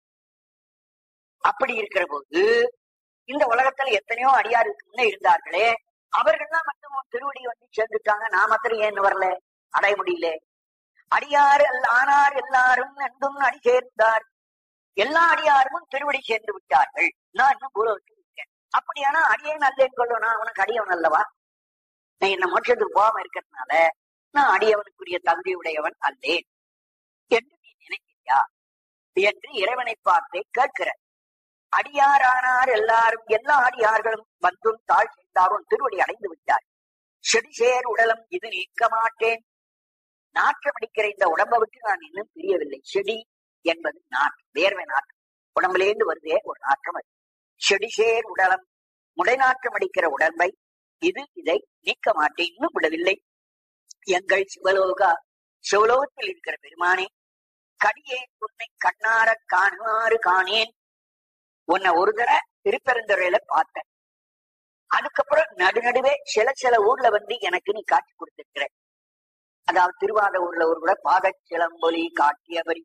Speaker 3: அப்படி இருக்கிற போது இந்த உலகத்துல எத்தனையோ அடியாருக்கு முன்ன இருந்தார்களே அவர்கள்லாம் மட்டும் உன் திருவடி வந்து சேர்ந்துட்டாங்க நான் மாத்திரம் ஏன் வரல அடைய முடியல அடியார் எல்- ஆனார் எல்லாரும் நன்றும் அடி சேர்ந்தார் எல்லா அடியாரும் திருவடி சேர்ந்து விட்டார்கள் நான் இன்னும் பூலோகத்தில் இருக்கேன் அப்படியானா அடியே நல்லேன்னு கொள்ளும் நான் உனக்கு அடியவன் அல்லவா நான் என்ன மோட்சத்துக்கு போகாம இருக்கிறதுனால நான் அடியவனுக்குரிய தகுதியுடையவன் அல்லேன் என்று நீ நினைக்கிறியா என்று இறைவனை பார்த்தே கேட்கிற அடியாரானார் எல்லாரும் எல்லா அடியார்களும் வந்தும் தாழ் செய்தாரும் திருவடி அடைந்து விட்டார் செடிசேர் உடலம் இது நீக்க மாட்டேன் நாற்றம் அடிக்கிற இந்த உடம்பை விட்டு நான் இன்னும் பிரியவில்லை செடி என்பது நாற்றம் வேர்வை நாற்றம் உடம்புலேருந்து வருதே ஒரு நாற்றம் அது செடிசேர் உடலம் முடைநாற்றம் அடிக்கிற உடம்பை இது இதை நீக்க மாட்டேன் இன்னும் விடவில்லை எங்கள் சிவலோகா சிவலோகத்தில் இருக்கிற பெருமானே கடியே உன்னை கண்ணார காணுமாறு காணேன் உன்னை ஒரு தடவை திருப்பெருந்துறையில பார்த்தேன் அதுக்கப்புறம் நடுநடுவே சில சில ஊர்ல வந்து எனக்கு நீ காட்சி கொடுத்திருக்கிற அதாவது திருவாத ஊர்ல ஒரு கூட பாதச்சிலம்பொலி காட்டியபடி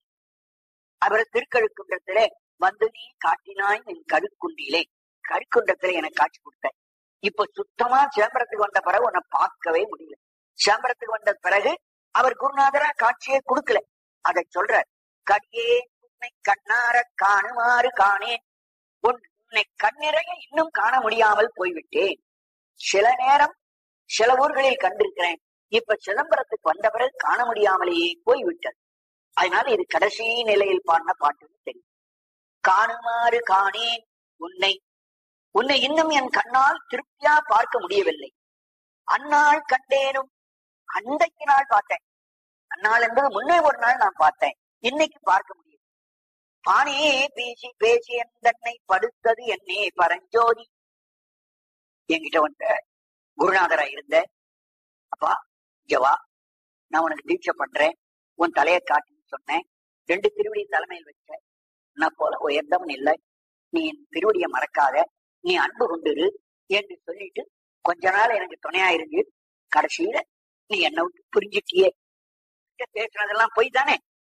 Speaker 3: அவர் திருக்கழுக்குன்றத்திலே வந்து நீ காட்டினாய் என் கருக்குண்டிலே கருக்குன்றத்திலே எனக்கு காட்சி கொடுத்த இப்ப சுத்தமா சிதம்பரத்துக்கு வந்த பிறகு உன்னை பார்க்கவே முடியல சிதம்பரத்துக்கு வந்த பிறகு அவர் குருநாதரா காட்சியே கொடுக்கல அதை சொல்றார் கடியே உன்னை கண்ணார காணுமாறு காணேன் உன்னை கண்ணிறைய இன்னும் காண முடியாமல் போய்விட்டேன் சில நேரம் சில ஊர்களில் கண்டிருக்கிறேன் இப்ப சிதம்பரத்துக்கு வந்த பிறகு காண முடியாமலேயே போய்விட்டது அதனால இது கடைசி நிலையில் பாடின பாட்டுன்னு தெரியும் காணுமாறு காணேன் உன்னை உன்னை இன்னும் என் கண்ணால் திருப்தியா பார்க்க முடியவில்லை அந்நாள் கண்டேனும் அன்றைக்கு நாள் பார்த்தேன் அந்நாள் என்பது முன்னே ஒரு நாள் நான் பார்த்தேன் இன்னைக்கு பார்க்க முடியும் பானே பேசி பேசி என் தன்னை படுத்தது என்னே பரஞ்சோதி என்கிட்ட வந்த குருநாதரா இருந்த அப்பா இங்க வா நான் உனக்கு தீட்சை பண்றேன் உன் தலையை காட்டின்னு சொன்னேன் ரெண்டு திருவடி தலைமையில் வச்ச நான் போல உயர்ந்தவன் இல்லை நீ என் திருவடியை மறக்காத நீ அன்பு கொண்டிரு என்று சொல்லிட்டு கொஞ்ச நாள் எனக்கு துணையா இருந்து கடைசியில நீ என்னை விட்டு புரிஞ்சுட்டியே பேசுனதெல்லாம் பொய் தானே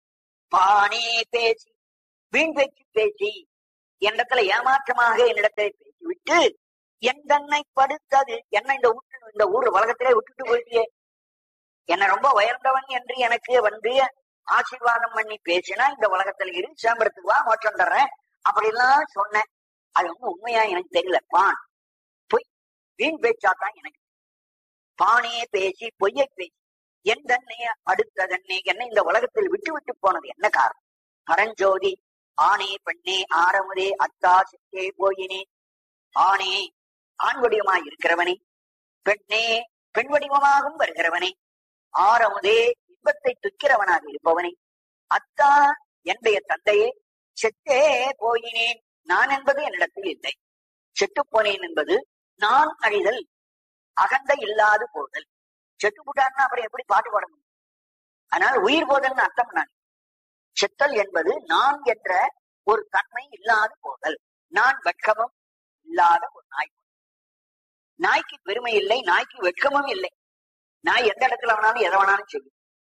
Speaker 3: பானே பேசி வீண் பேச்சு பேசி என்னிடத்துல ஏமாற்றமாக என்னிடத்தை பேசிவிட்டு என் தன்னை படுத்தது என்ன இந்த ஊட்டு இந்த ஊர் உலகத்திலே விட்டுட்டு போயிட்டியே என்ன ரொம்ப உயர்ந்தவன் என்று எனக்கு வந்து ஆசீர்வாதம் பண்ணி பேசினா இந்த உலகத்துல இரு சேம்பரத்துக்கு வா மோட்சம் தர்றேன் அப்படிலாம் சொன்னேன் அது வந்து உண்மையா எனக்கு தெரியல பான் பொய் வீண் பேச்சாதான் எனக்கு பானையே பேசி பொய்யை பேசி என் தன்னைய அடுத்ததன்னே என்ன இந்த உலகத்தில் விட்டு விட்டு போனது என்ன காரணம் பரஞ்சோதி ஆணே பெண்ணே ஆரமுதே அத்தா சித்தே போயினே ஆணே ஆண் வடிவமாய் இருக்கிறவனே பெண்ணே பெண் வடிவமாகவும் வருகிறவனே ஆரமுதே இன்பத்தை துக்கிறவனாக இருப்பவனே அத்தா என்னுடைய தந்தையே செத்தே போயினேன் நான் என்பது என்னிடத்தில் இல்லை செத்து போனேன் என்பது நான் அழிதல் அகந்தை இல்லாது போதல் செத்து போட்டார்னா அப்புறம் எப்படி பாட்டு பாட முடியும் அதனால உயிர் போதல்னு அர்த்தம் நான் செத்தல் என்பது நான் என்ற ஒரு தன்மை இல்லாது போதல் நான் வெட்கமும் இல்லாத ஒரு நாய் நாய்க்கு பெருமை இல்லை நாய்க்கு வெட்கமும் இல்லை நாய் எந்த இடத்துல வேணாலும் எதை வேணாலும் செய்யும்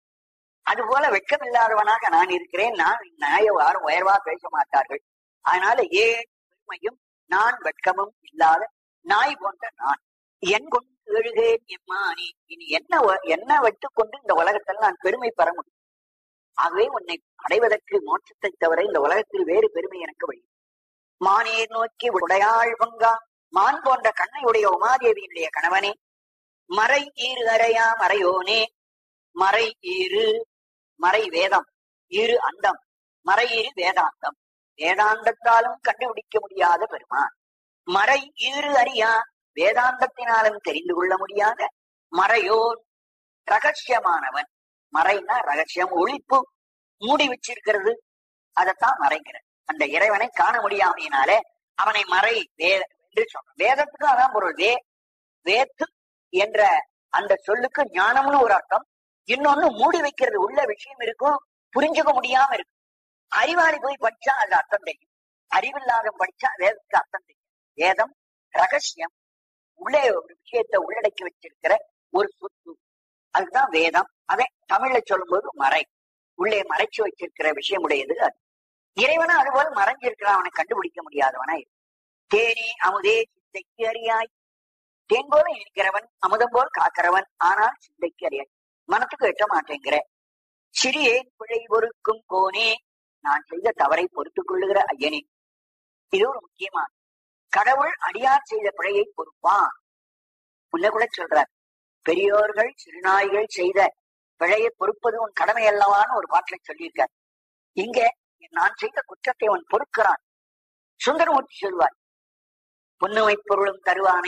Speaker 3: அதுபோல வெட்கம் இல்லாதவனாக நான் இருக்கிறேன் நான் நாயை யாரும் உயர்வா பேச மாட்டார்கள் அதனால ஏன் பெருமையும் நான் வெட்கமும் இல்லாத நாய் போன்ற நான் என் கொண்டு எழுகேன் எம்மானி இனி என்ன வ- என்ன வைத்துக் கொண்டு இந்த உலகத்தில் நான் பெருமை பெற முடியும் ஆகவே உன்னை அடைவதற்கு மோட்சத்தை தவிர இந்த உலகத்தில் வேறு பெருமை எனக்கு வழி மானேர் நோக்கி உடையாள் பங்கா மான் போன்ற கண்ணை உடைய உமாதேவியினுடைய கணவனே மறை ஈறு அறையா மறையோனே மறை ஈறு மறை வேதம் இரு அந்தம் மறை ஈறு வேதாந்தம் வேதாந்தத்தாலும் கண்டுபிடிக்க முடியாத பெருமான் மறை ஈறு அறியா வேதாந்தத்தினாலும் தெரிந்து கொள்ள முடியாத மறையோன் ரகசியமானவன் மறைன்னா ரகசியம் ஒளிப்பு மூடி வச்சிருக்கிறது அதைத்தான் மறைக்கிறது அந்த இறைவனை காண முடியாமையினாலே அவனை மறை வே என்று சொல்றோம் வேதத்துக்கு அதான் பொருள் வே வேத்து என்ற அந்த சொல்லுக்கு ஞானம்னு ஒரு அர்த்தம் இன்னொன்னு மூடி வைக்கிறது உள்ள விஷயம் இருக்கும் புரிஞ்சுக்க முடியாம இருக்கும் அறிவாளி போய் படிச்சா அது அர்த்தம் தெரியும் அறிவில்லாத படிச்சா வேதத்துக்கு அர்த்தம் தெரியும் வேதம் ரகசியம் உள்ளே ஒரு விஷயத்தை உள்ளடக்கி வச்சிருக்கிற ஒரு சொத்து அதுதான் வேதம் அதை தமிழ்ல சொல்லும்போது மறை உள்ளே மறைச்சு வச்சிருக்கிற விஷயம் உடையது அது இறைவனும் அதுபோல் மறைஞ்சிருக்கிறான் அவனை கண்டுபிடிக்க முடியாதவனா இருக்கு தேனே அமுதே சிந்தைக்கு அறியாய் தேன் போல இருக்கிறவன் அமுதம் போல் காக்கிறவன் ஆனால் சிந்தைக்கு அறியாய் மனத்துக்கு எட்ட மாட்டேங்கிற சிறியேன் பிழை பொறுக்கும் கோனே நான் செய்த தவறை பொறுத்துக் கொள்ளுகிற ஐயனே இது ஒரு முக்கியமான கடவுள் அடியார் செய்த பிழையை பொறுப்பான் முன்ன கூட சொல்றார் பெரியோர்கள் சிறுநாய்கள் செய்த பிழையை பொறுப்பது உன் கடமை அல்லவான்னு ஒரு பாட்டில சொல்லியிருக்கார் இங்க நான் செய்த குற்றத்தை அவன் பொறுக்கிறான் சுந்தரமூர்த்தி சொல்வார் புன்னுமை பொருளும் தருவானை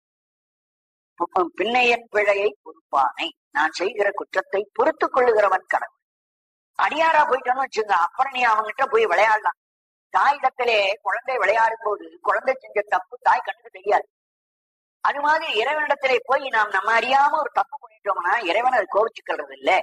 Speaker 3: பு- பின்னையன் பிழையை பொறுப்பானை நான் செய்கிற குற்றத்தை பொறுத்துக் கொள்ளுகிறவன் கடவுள் அடியாரா போயிட்டோன்னு வச்சுங்க அப்புறம் நீ அவன்கிட்ட போய் விளையாடலாம் தாயிடத்திலே குழந்தை விளையாடும் போது குழந்தை செஞ்ச தப்பு தாய் கண்ணுக்கு தெரியாது அது மாதிரி இறைவனிடத்திலே போய் நாம் நம்ம அறியாம ஒரு தப்பு பண்ணிட்டோம்னா இறைவன் அது கோவிச்சுக்கிறது இல்ல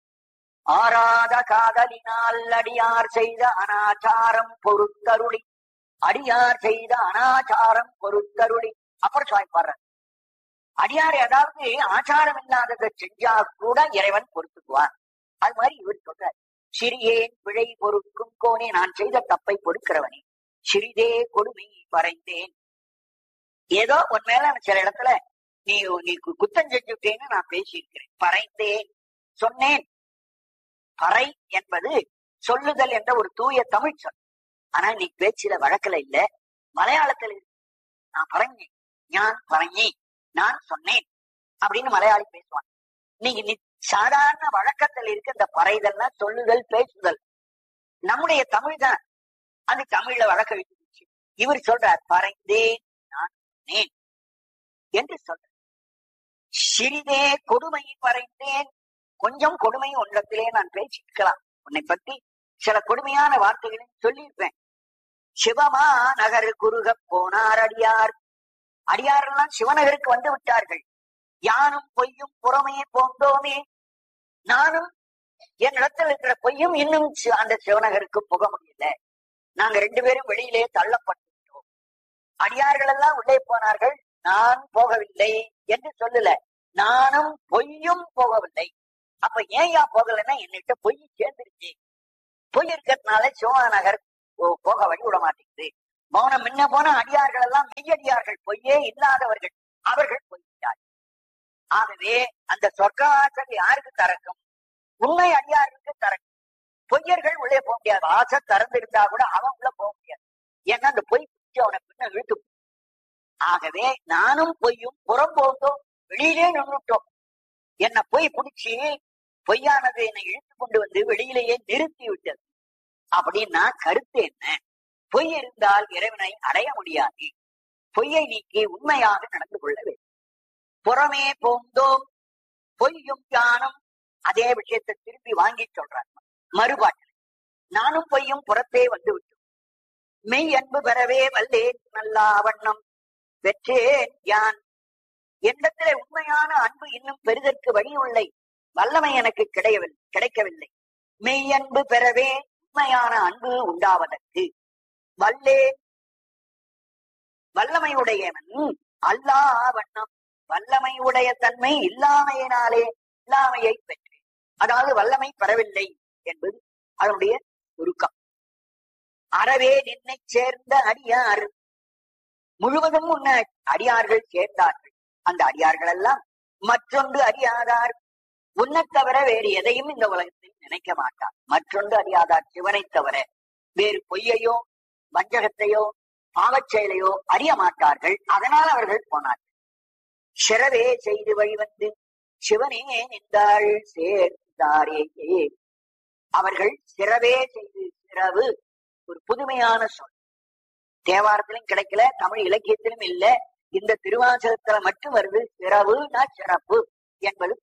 Speaker 3: ஆராத காதலினால் அடியார் செய்த அனாச்சாரம் பொறுத்தருளி அடியார் செய்த அனாச்சாரம் பொறுத்தருளி அப்புறம் சுவாமி பாடுற அடியார் ஏதாவது ஆச்சாரம் இல்லாததை செஞ்சா கூட இறைவன் பொறுத்துக்குவான் அது மாதிரி இவர் சொல்றார் சிறியேன் பிழை பொறுக்கும் கோனே நான் செய்த தப்பை பொறுக்கிறவனே சிறிதே கொடுமை பறைந்தேன் ஏதோ உன் மேல நான் சில இடத்துல நீ நீ கு- குத்தம் செஞ்சுட்டேன்னு நான் பேசியிருக்கிறேன் பறைந்தேன் சொன்னேன் பறை என்பது சொல்லுதல் என்ற ஒரு தூய தமிழ் சொல் ஆனா நீ பேச்சில வழக்குல இல்ல மலையாளத்துல இருக்கு. நான் பறஞ்சேன் ஞான் பறஞ்சேன் நான் சொன்னேன் அப்படின்னு மலையாளி பேசுவான் நீங்க நி- சாதாரண வழக்கத்தில் இருக்க இந்த பறைதல்னா சொல்லுதல் பேசுதல் நம்முடைய தமிழ் தான் அது தமிழ்ல வழக்க வச்சு இவர் சொல்றார் பறைந்தேன் நான் சொன்னேன் என்று சொல்றார் சிறிதே கொடுமை பறைந்தேன் கொஞ்சம் கொடுமை உன்னிடத்திலே நான் பேசியிருக்கலாம் உன்னை பற்றி சில கொடுமையான வார்த்தைகளையும் சொல்லியிருப்பேன் சிவமா நகர் குருக போனார் அடியார் அடியாரெல்லாம் சிவநகருக்கு வந்து விட்டார்கள் யானும் பொய்யும் புறமையே போந்தோமே நானும் என் இடத்துல இருக்கிற பொய்யும் இன்னும் சி- அந்த சிவநகருக்கு போக முடியல நாங்க ரெண்டு பேரும் வெளியிலே தள்ளப்பட்டுவிட்டோம் அடியார்கள் எல்லாம் உள்ளே போனார்கள் நான் போகவில்லை என்று சொல்லல நானும் பொய்யும் போகவில்லை அப்ப ஏன் யா போகலைன்னா என்னிட்ட பொய் சேர்ந்துருச்சு பொய் இருக்கிறதுனால சிவநகர் போ- போக வழி விட மாட்டேங்குது மௌனம் முன்ன போன அடியார்கள் எல்லாம் மெய்யடியார்கள் பொய்யே இல்லாதவர்கள் அவர்கள் பொய்யார் ஆகவே அந்த சொர்க்கவாசல் யாருக்கு திறக்கும் உண்மை அடியாருக்கு திறக்கும் பொய்யர்கள் உள்ளே போக முடியாது வாசல் திறந்திருந்தா கூட அவன் உள்ள போக முடியாது ஏன்னா அந்த பொய் பிடிச்சி அவனை பின்ன இழுத்து போடும். ஆகவே நானும் பொய்யும் புறம் போந்தோம் வெளியிலே நின்றுட்டோம் என்ன பொய் பிடிச்சி பொய்யானது என்னை இழுத்து கொண்டு வந்து வெளியிலேயே நிறுத்தி விட்டது அப்படின்னா கருத்து என்ன பொய் இருந்தால் இறைவனை அடைய முடியாது பொய்யை நீக்கி உண்மையாக நடந்து கொள்ள வேண்டும் புறமே போந்தோம் பொய்யும் ஞானம் அதே விஷயத்தை திருப்பி வாங்கி சொல்றார் மறுபாட்டில் நானும் பொய்யும் புறத்தே வந்து விட்டோம் மெய் அன்பு பெறவே வல்லேன் நல்லா வண்ணம் பெற்றேன் யான் எண்ணத்திலே உண்மையான அன்பு இன்னும் பெறுதற்கு வழியுள்ளை வல்லமை எனக்கு கிடையவில்லை கிடைக்கவில்லை மெய் அன்பு பெறவே உண்மையான அன்பு உண்டாவதற்கு வல்லே வல்லமையுடையவன் அல்லா வண்ணம் வல்லமையுடைய தன்மை இல்லாமையினாலே இல்லாமையை பெற்றேன் அதாவது வல்லமை பெறவில்லை என்பது அதனுடைய சுருக்கம் அறவே நின்னை சேர்ந்த அடியார் முழுவதும் உன்ன அடியார்கள் சேர்ந்தார்கள் அந்த அடியார்கள் எல்லாம் மற்றொன்று அறியாதார் உன்னை தவிர வேறு எதையும் இந்த உலகத்தில் நினைக்க மாட்டார் மற்றொன்று அறியாதார் சிவனை தவிர வேறு பொய்யையோ வஞ்சகத்தையோ பாவச் செயலையோ அறிய மாட்டார்கள் அதனால் அவர்கள் போனார்கள் சிறவே செய்து வழிவந்து சிவனே நின்றாள் சேர்ந்தாரே அவர்கள் சிறவே செய்து சிறவு ஒரு புதுமையான சொல் தேவாரத்திலும் கிடைக்கல தமிழ் இலக்கியத்திலும் இல்ல இந்த திருவாசகத்துல மட்டும் வருது சிறவுனா சிறப்பு என்பது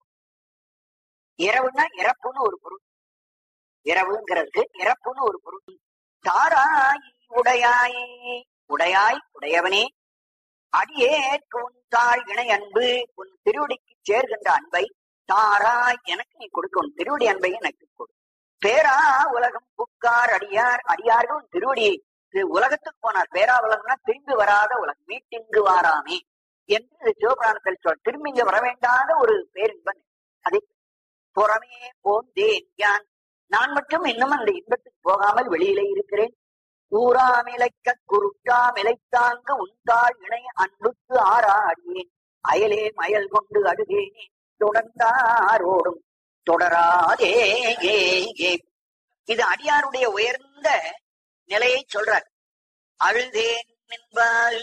Speaker 3: இரவுன்னா இறப்புன்னு ஒரு பொருள் இரவுங்கிறதுக்கு இறப்புன்னு ஒரு பொருள் தாராய் உடையாய் உடையாய் உடையவனே அடியேற்கு உன் தாழ் இணை அன்பு உன் திருவடிக்கு சேர்கின்ற அன்பை தாராய் எனக்கு நீ கொடுக்க உன் திருவடி அன்பை எனக்கு கொடு பேரா உலகம் புக்கார் அடியார் அடியார்கள் உன் திருவடி இது உலகத்துக்கு போனார் பேரா உலகம்னா திரும்பி வராத உலகம் மீட்டிங்கு வாராமே என்று சிவபுராணத்தில் சொல் திரும்பி இங்க வர வேண்டாத ஒரு பேரின்பன் அதை புறமே போந்தேன் யான் நான் மட்டும் இன்னும் அந்த இன்பத்துக்கு போகாமல் வெளியிலே இருக்கிறேன் ஊராமிலைக்க குருட்டாமிலைத்தாங்க உண்டாள் இணை அன்புக்கு ஆறாடியேன் அயலே மயல் கொண்டு அழுகேனே தொடர்ந்தாரோடும் தொடராதே ஏ ஏ இது அடியாருடைய உயர்ந்த நிலையை சொல்றார் அழுதேன் என்பால்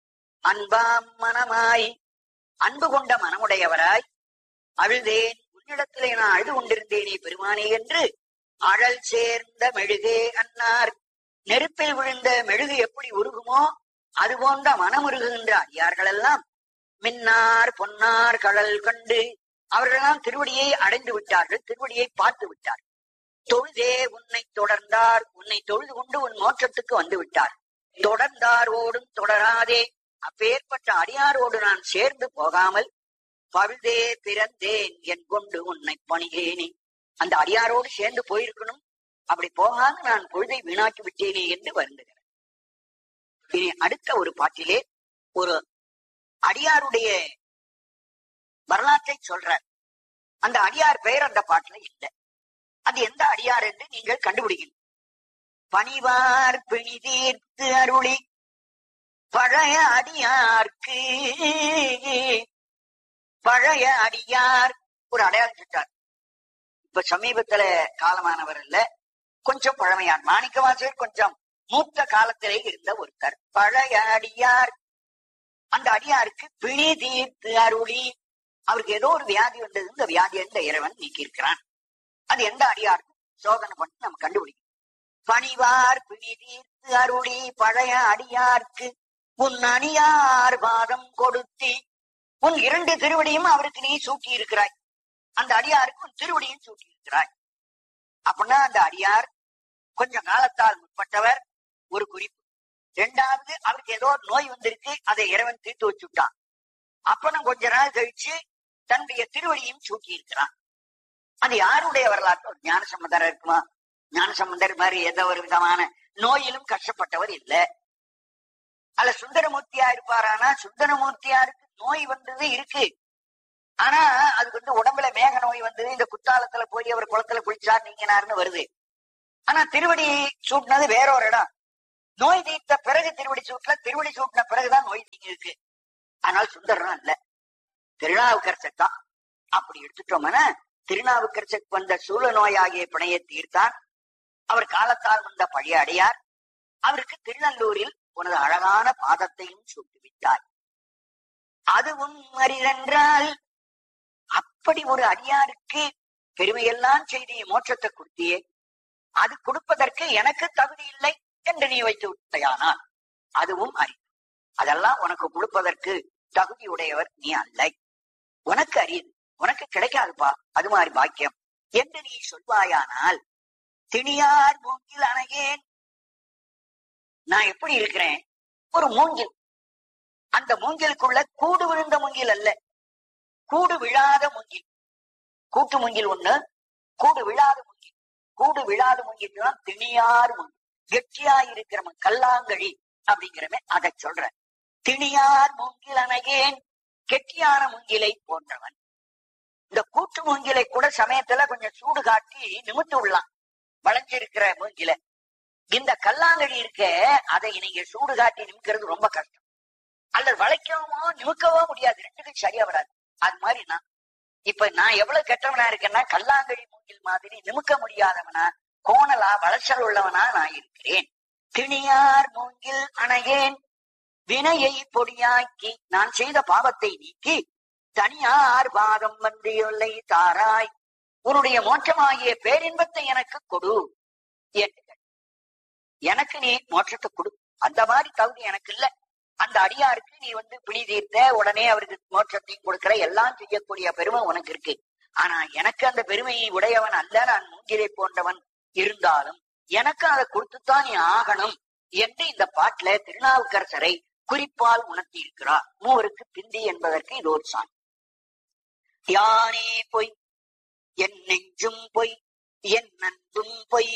Speaker 3: அன்பாம் மனமாய் அன்பு கொண்ட மனமுடையவராய் அழுதேன் உன்னிடத்திலே நான் அழுது கொண்டிருந்தேனே பெருமானே என்று அழல் சேர்ந்த மெழுகே அன்னார் நெருப்பில் விழுந்த மெழுகு எப்படி உருகுமோ அது போன்ற மனமுருகுகின்ற அடியார்கள் எல்லாம் மின்னார் பொன்னார் கடல் கண்டு அவர்களெல்லாம் திருவடியை அடைந்து விட்டார்கள் திருவடியை பார்த்து விட்டார்கள் தொழுதே உன்னை தொடர்ந்தார் உன்னை தொழுது கொண்டு உன் மோட்சத்துக்கு வந்து விட்டார் தொடர்ந்தார் ஓடும் தொடராதே அப்பேற்பட்ட அடியாரோடு நான் சேர்ந்து போகாமல் பழுதே பிறந்தேன் என் கொண்டு உன்னை பணிகேனே அந்த அடியாரோடு சேர்ந்து போயிருக்கணும் அப்படி போகாம நான் பொழுதை வீணாக்கி விட்டேனே என்று வருந்துகிறேன் இனி அடுத்த ஒரு பாட்டிலே ஒரு அடியாருடைய வரலாற்றை சொல்றார் அந்த அடியார் பெயர் அந்த பாட்டுல இல்லை அது எந்த அடியார் என்று நீங்கள் கண்டுபிடிக்கணும் பணிவார் பிணி தீர்த்து அருளி பழைய அடியார்க்கு பழைய அடியார் ஒரு அடையாளம் சொல்றார் இப்ப சமீபத்துல காலமானவர் இல்ல கொஞ்சம் பழமையார் மாணிக்கவாசகர் கொஞ்சம் மூத்த காலத்திலே இருந்த ஒருத்தர் பழைய அடியார் அந்த அடியாருக்கு பிணி தீர்த்து அருளி அவருக்கு ஏதோ ஒரு வியாதி வந்தது இந்த வியாதியை இந்த இறைவன் நீக்கி இருக்கிறான் அது எந்த அடியாருக்கும் சோதனை பண்ணி நம்ம கண்டுபிடிக்கணும் பணிவார் பிணி தீர்த்து அருளி பழைய அடியார்க்கு உன் அணியார் பாதம் கொடுத்தி உன் இரண்டு திருவடியும் அவருக்கு நீ சூட்டி இருக்கிறாய் அந்த அடியாருக்கு உன் திருவடியும் சூட்டி இருக்கிறாய் அப்படின்னா அந்த அடியார் கொஞ்ச காலத்தால் முற்பட்டவர் ஒரு குறிப்பு ரெண்டாவது அவருக்கு ஏதோ ஒரு நோய் வந்திருக்கு அதை இறைவன் தீர்த்து வச்சுட்டான் அப்புறம் கொஞ்ச நாள் கழிச்சு தன்னுடைய திருவடியும் சூட்டி இருக்கிறான் அது யாருடைய வரலாற்று ஒரு ஞானசம்பந்தர் இருக்குமா ஞானசம்பந்தர் மாதிரி எந்த ஒரு விதமான நோயிலும் கஷ்டப்பட்டவர் இல்ல அல்ல சுந்தரமூர்த்தியா இருப்பாரானா சுந்தரமூர்த்தியாருக்கு நோய் வந்தது இருக்கு ஆனா அதுக்கு வந்து உடம்புல மேக நோய் வந்தது இந்த குத்தாலத்துல போய் அவர் குளத்துல குளிச்சார் நீங்கினார்னு வருது ஆனா திருவடி சூட்டினது வேற ஒரு இடம் நோய் தீர்த்த பிறகு திருவடி சூட்டுல திருவடி சூட்டின பிறகுதான் நோய் தீங்கி இருக்கு ஆனால் சுந்தரம் இல்ல திருநாவுக்கரசர் தான் அப்படி எடுத்துட்டோம்னா திருநாவுக்கரசருக்கு வந்த சூழ நோயாகிய பிணையை தீர்த்தான் அவர் காலத்தால் வந்த பழைய அடையார் அவருக்கு திருநல்லூரில் உனது அழகான பாதத்தையும் சூட்டுவித்தாய் அதுவும் அரிதென்றால் அப்படி ஒரு அடியாருக்கு பெருமையெல்லாம் செய்தி மோட்சத்தை கொடுத்தியே அது கொடுப்பதற்கு எனக்கு தகுதி இல்லை என்று நீ வைத்து விட்டாயானால் அதுவும் அரிது அதெல்லாம் உனக்கு கொடுப்பதற்கு தகுதி உடையவர் நீ அல்ல உனக்கு அரியது உனக்கு கிடைக்காதுப்பா அது மாதிரி பாக்கியம் என்று நீ சொல்வாயானால் திணியார் மூங்கில் அணையேன் நான் எப்படி இருக்கிறேன் ஒரு மூங்கில் அந்த மூங்கிலுக்குள்ள கூடு விழுந்த மூங்கில் அல்ல கூடு விழாத மூங்கில் கூட்டு மூங்கில் ஒண்ணு கூடு விழாத மூங்கில் கூடு விழாத மூங்கில் தான் திணியார் மூங்கில் கெட்டியா இருக்கிறவன் கல்லாங்கழி அப்படிங்கிறவன் அதை சொல்ற திணியார் மூங்கில் அணையேன் கெட்டியான மூங்கிலை போன்றவன் இந்த கூட்டு மூங்கிலை கூட சமயத்துல கொஞ்சம் சூடு காட்டி நிமித்து விடலாம் வளைஞ்சிருக்கிற மூங்கில இந்த கல்லாங்கழி இருக்க அதை நீங்க சூடு காட்டி நிமிக்கிறது ரொம்ப கஷ்டம் அல்லது வளைக்கவோ நிமிக்கவோ முடியாது ரெண்டுக்கும் சரியா வராது அது மாதிரி நான் இப்ப நான் எவ்வளவு கெட்டவனா இருக்கேன்னா கல்லாங்கழி மூங்கில் மாதிரி நிமிக்க முடியாதவனா கோணலா வளர்ச்சல் உள்ளவனா நான் இருக்கிறேன் திணியார் மூங்கில் அணையேன் வினையை பொடியாக்கி நான் செய்த பாவத்தை நீக்கி தனியார் பாதம் வந்து எல்லை தாராய் உன்னுடைய மோட்சமாகிய பேரின்பத்தை எனக்கு கொடு என்று கேட்டார். எனக்கு நீ மோட்சத்தை கொடு அந்த மாதிரி தகுதி எனக்கு இல்ல அந்த அடியாருக்கு நீ வந்து பிடி தீர்த்த உடனே அவருக்கு மோட்சத்தையும் கொடுக்கிற எல்லாம் செய்யக்கூடிய பெருமை உனக்கு இருக்கு ஆனா எனக்கு அந்த பெருமையை உடையவன் அல்ல நான் மூங்கிலை போன்றவன் இருந்தாலும் எனக்கு அதை கொடுத்துத்தான் நீ ஆகணும் என்று இந்த பாட்டுல திருநாவுக்கரசரை குறிப்பால் உணர்த்தி இருக்கிறார் மூவருக்கு பிந்தி என்பதற்கு இது ஒரு சான் யானே பொய் என் நெஞ்சும் பொய் என் நன்பும் பொய்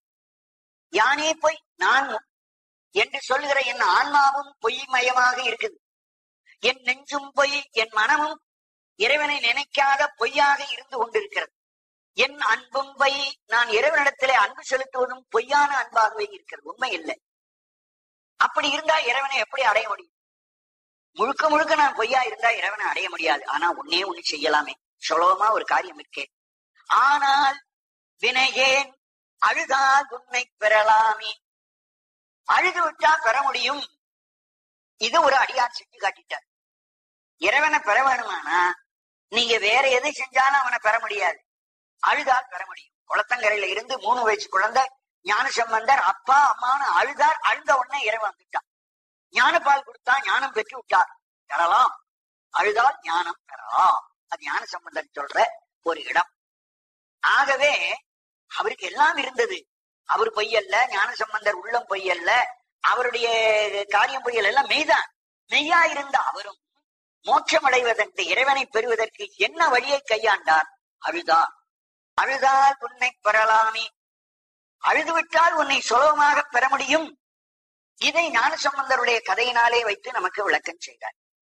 Speaker 3: யானே பொய் நான் என்று சொல்லுகிற என் ஆன்மாவும் பொய்மயமாக இருக்குது என் நெஞ்சும் பொய் என் மனமும் இறைவனை நினைக்காத பொய்யாக இருந்து கொண்டிருக்கிறது என் அன்பும் பொய் நான் இறைவனிடத்திலே அன்பு செலுத்துவதும் பொய்யான அன்பாகவே இருக்கிறது உண்மை இல்லை அப்படி இருந்தா இறைவனை எப்படி அடைய முடியும் முழுக்க முழுக்க நான் பொய்யா இருந்தா இறைவனை அடைய முடியாது ஆனா ஒன்னே ஒண்ணு செய்யலாமே சுலபமா ஒரு காரியம் இருக்கே ஆனால் வினையேன் அழுதால் உன்னை பெறலாமே அழுது விட்டா பெற முடியும் இது ஒரு அடியார் செஞ்சு காட்டிட்டார் இறைவனை பெற வேணுமானா நீங்க வேற எது செஞ்சாலும் அவனை பெற முடியாது அழுதால் பெற முடியும் குளத்தங்கரையில இருந்து மூணு வயசு குழந்தை ஞான சம்பந்தர் அப்பா அம்மான்னு அழுதார் அழுத உடனே இறைவன் வந்துட்டான் ஞானப்பால் கொடுத்தா ஞானம் பெற்று விட்டார் பெறலாம் அழுதால் ஞானம் பெறலாம் அது ஞான சம்பந்தர் சொல்ற ஒரு இடம் ஆகவே அவருக்கு எல்லாம் இருந்தது அவர் பொய்யல்ல ஞான சம்பந்தர் உள்ளம் பொய்யல்ல அவருடைய காரியம் பொய்யல் எல்லாம் மெய்தான் மெய்யா இருந்த அவரும் மோட்சம் அடைவதற்கு இறைவனை பெறுவதற்கு என்ன வழியை கையாண்டார் அழுதார் அழுதால் உன்னை பெறலாமே அழுதுவிட்டால் உன்னை சுலபமாக பெற முடியும் இதை ஞானசம்பந்தருடைய கதையினாலே வைத்து நமக்கு விளக்கம் செய்தார்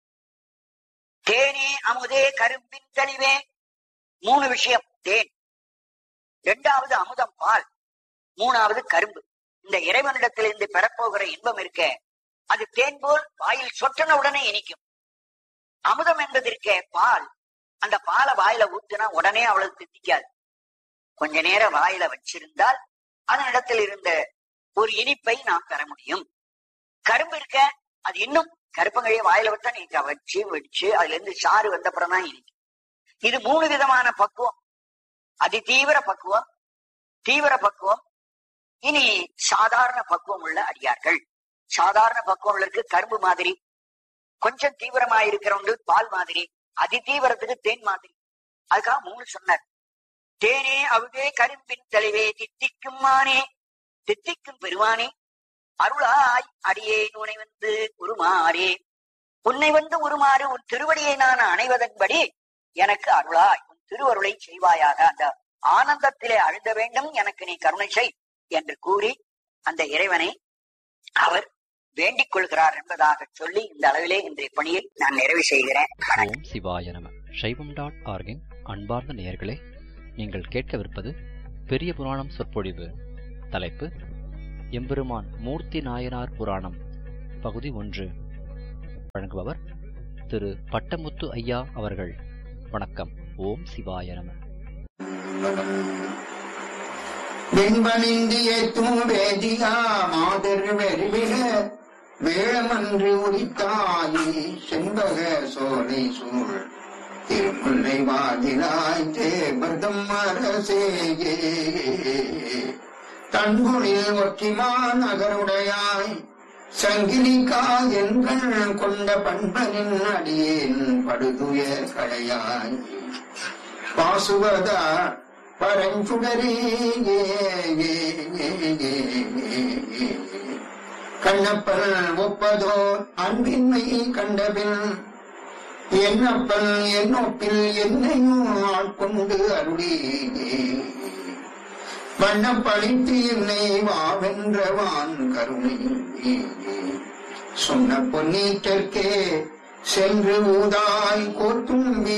Speaker 3: தேனே அமுதே கரும்பின் தெளிவே மூணு விஷயம் தேன் இரண்டாவது அமுதம் பால் மூணாவது கரும்பு இந்த இறைவனிடத்திலிருந்து பெறப்போகிற இன்பம் இருக்க அது தேன் போல் வாயில் சொட்டன உடனே இனிக்கும் அமுதம் என்பது இருக்க பால் அந்த பாலை வாயில ஊத்துனா உடனே அவளுக்கு தித்திக்காது கொஞ்ச நேரம் வாயில வச்சிருந்தால் அதனிடத்தில் இருந்த ஒரு இனிப்பை நாம் பெற முடியும் கரும்பு இருக்க அது இன்னும் கருப்பங்களையே வாயில விட்டா நீங்க வச்சு வச்சு அதுல இருந்து சாறு வந்த அப்புறம் தான் இனிக்கும் இது மூணு விதமான பக்குவம் அதி தீவிர பக்குவம் தீவிர பக்குவம் இனி சாதாரண பக்குவம் உள்ள அடியார்கள் சாதாரண பக்குவம் உள்ளருக்கு கரும்பு மாதிரி கொஞ்சம் தீவிரமா இருக்கிறவங்க பால் மாதிரி அதி தீவிரத்துக்கு தேன் மாதிரி அதுக்காக மூணு சொன்னார் தேனே அவுதே கரும்பின் தலைவே தித்திக்கும் மானே தித்திக்கும் பெருமானே அருளாய் அடியே உன்னை வந்து உருமாறே உன்னை வந்து உருமாறு உன் திருவடியை நான் அணைவதன்படி எனக்கு அருளாய் உன் திருவருளை செய்வாயாக அந்த ஆனந்தத்திலே அழுத வேண்டும் எனக்கு நீ கருணை செய் என்று கூறி அந்த இறைவனை அவர் வேண்டிக் கொள்கிறார் என்பதாக சொல்லி இந்த அளவிலே இன்றைய பணியை நான் நிறைவு செய்கிறேன்
Speaker 4: ஓம் சிவாய நம சைவம் டாட் ஆர்கின் அன்பார்ந்த நேயர்களே நீங்கள் கேட்கவிருப்பது பெரிய புராணம் சொற்பொழிவு தலைப்பு எம்பெருமான் மூர்த்தி நாயனார் புராணம் பகுதி ஒன்று வழங்குபவர் திரு பட்டமுத்து ஐயா அவர்கள் வணக்கம் ஓம் சிவாய நம
Speaker 5: வெண்பணிந்திய தூவேதியா மாதர் வெறிவிட வேளமன்று உரித்தாயி செண்பக சோலை சூழ் திருமுல்லை வாதிலாய் தேபதம் அரசேயே தன்குளில் ஒற்றிமா நகருடையாய் சங்கிலிகா எண்கள் கொண்ட பண்பனின் அடியேன் படுதுய கடையாய் பாசுவதா பரஞ்சுடரே கண்ணப்பன் ஒப்பதோ அன்பின்மை கண்டபின் என்னப்பன் என்னொப்பில் என்னையும் ஆட்கொண்டு அருளி வண்ணப்பழித்து என்னை வாவென்றவான் கருணை சொன்ன பொன்னீட்டற்கே சென்று ஊதாய் கோத்தும்பி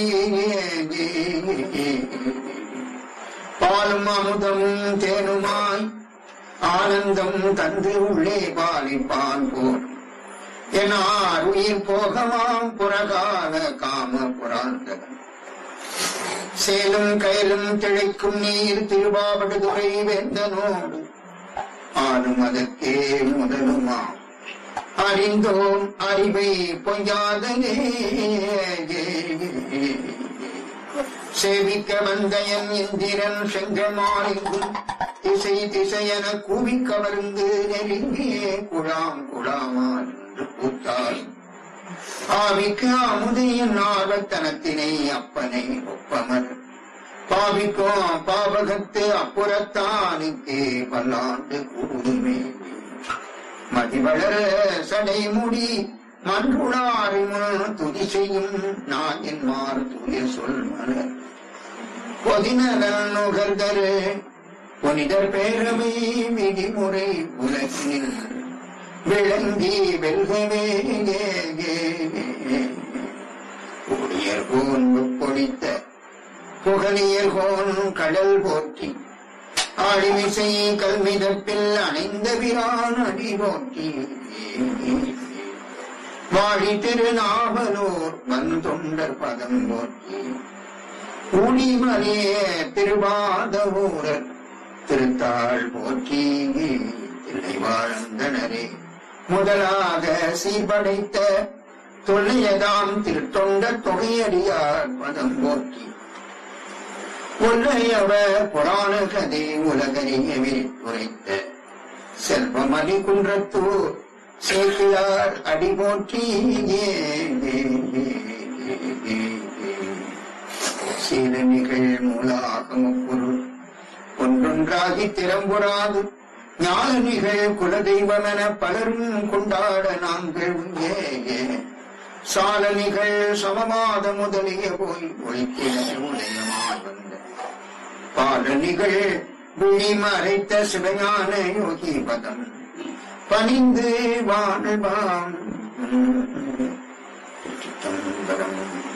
Speaker 5: பாலும் அமுதமும் தேனுமாய் ஆனந்தம் தந்து உள்ளே பாலிப்பான் போல் எனார் உயிர் போகமாம் புறகால காம புராந்தகன் சேலும் கயலும் திளைக்கும் நீர் திருவாவடுதுறை வேந்தனோடு ஆளும் அதற்கே முதலுமாம் அறிந்தோம் அறிவை பொய்யாதனே சேவிக்க வந்தயன் இந்திரன் செங்கமாலிங்கும் திசை திசையென கூவி கவர்ந்து நெருங்கியே குழாம் குழாமான் என்று பூத்தாள் ஆவிக்கு அமுதையின் ஆர்வத்தனத்தினை அப்பனை ஒப்பமர் பாவிக்கும் பாவகத்து அப்புறத்தானுக்கு பல்லாண்டு கூடுமே மதிவளர சடை முடி மன்றுளாரிமுன் துதி செய்யும் நாயன்மார் தூய சொல் மலர் பொதினதன் நுகர்தரு புனிதர் பேரவை விதிமுறை உலகினில் விளங்கி வெல்கவே கூடியர் போன்பு பொழித்த புகழியர் கோன் கடல் போற்றி ஆழிமிசை கல்மிதப்பில் அணைந்த பிரான் அடி போற்றி வாழி திருநாவலூர் வந்தொண்டர் பதம் போற்றி ஊழிமலையே திருவாத ஊரர் திருத்தாள் போற்றி தில்லை வாழ்ந்தனரே முதலாக சீர்படைத்த தொல்லையதாம் திருத்தொண்ட தொகையடியார் பதம் போற்றி ஒன்றையவ புராண கதை உலகறியவே உரைத்த செல்வமணி குன்றத்தூர் சேக்கிழார் அடி போற்றி சீலனிகள் மூலாகம பொருள் ஒன்றொன்றாகி திறம்புறாது ஞானனிகள் குலதெய்வமென பலரும் கொண்டாட நாங்கள் ஏ ஏ சாலனிகள் சமமாத முதலிய போய் ஒழிக்கிற உதயமாய் வந்த பாலனிகள் விழி மறைத்த சிவஞான யோகி பதம் பணிந்து வாழ்வாம் சிதம்பரம்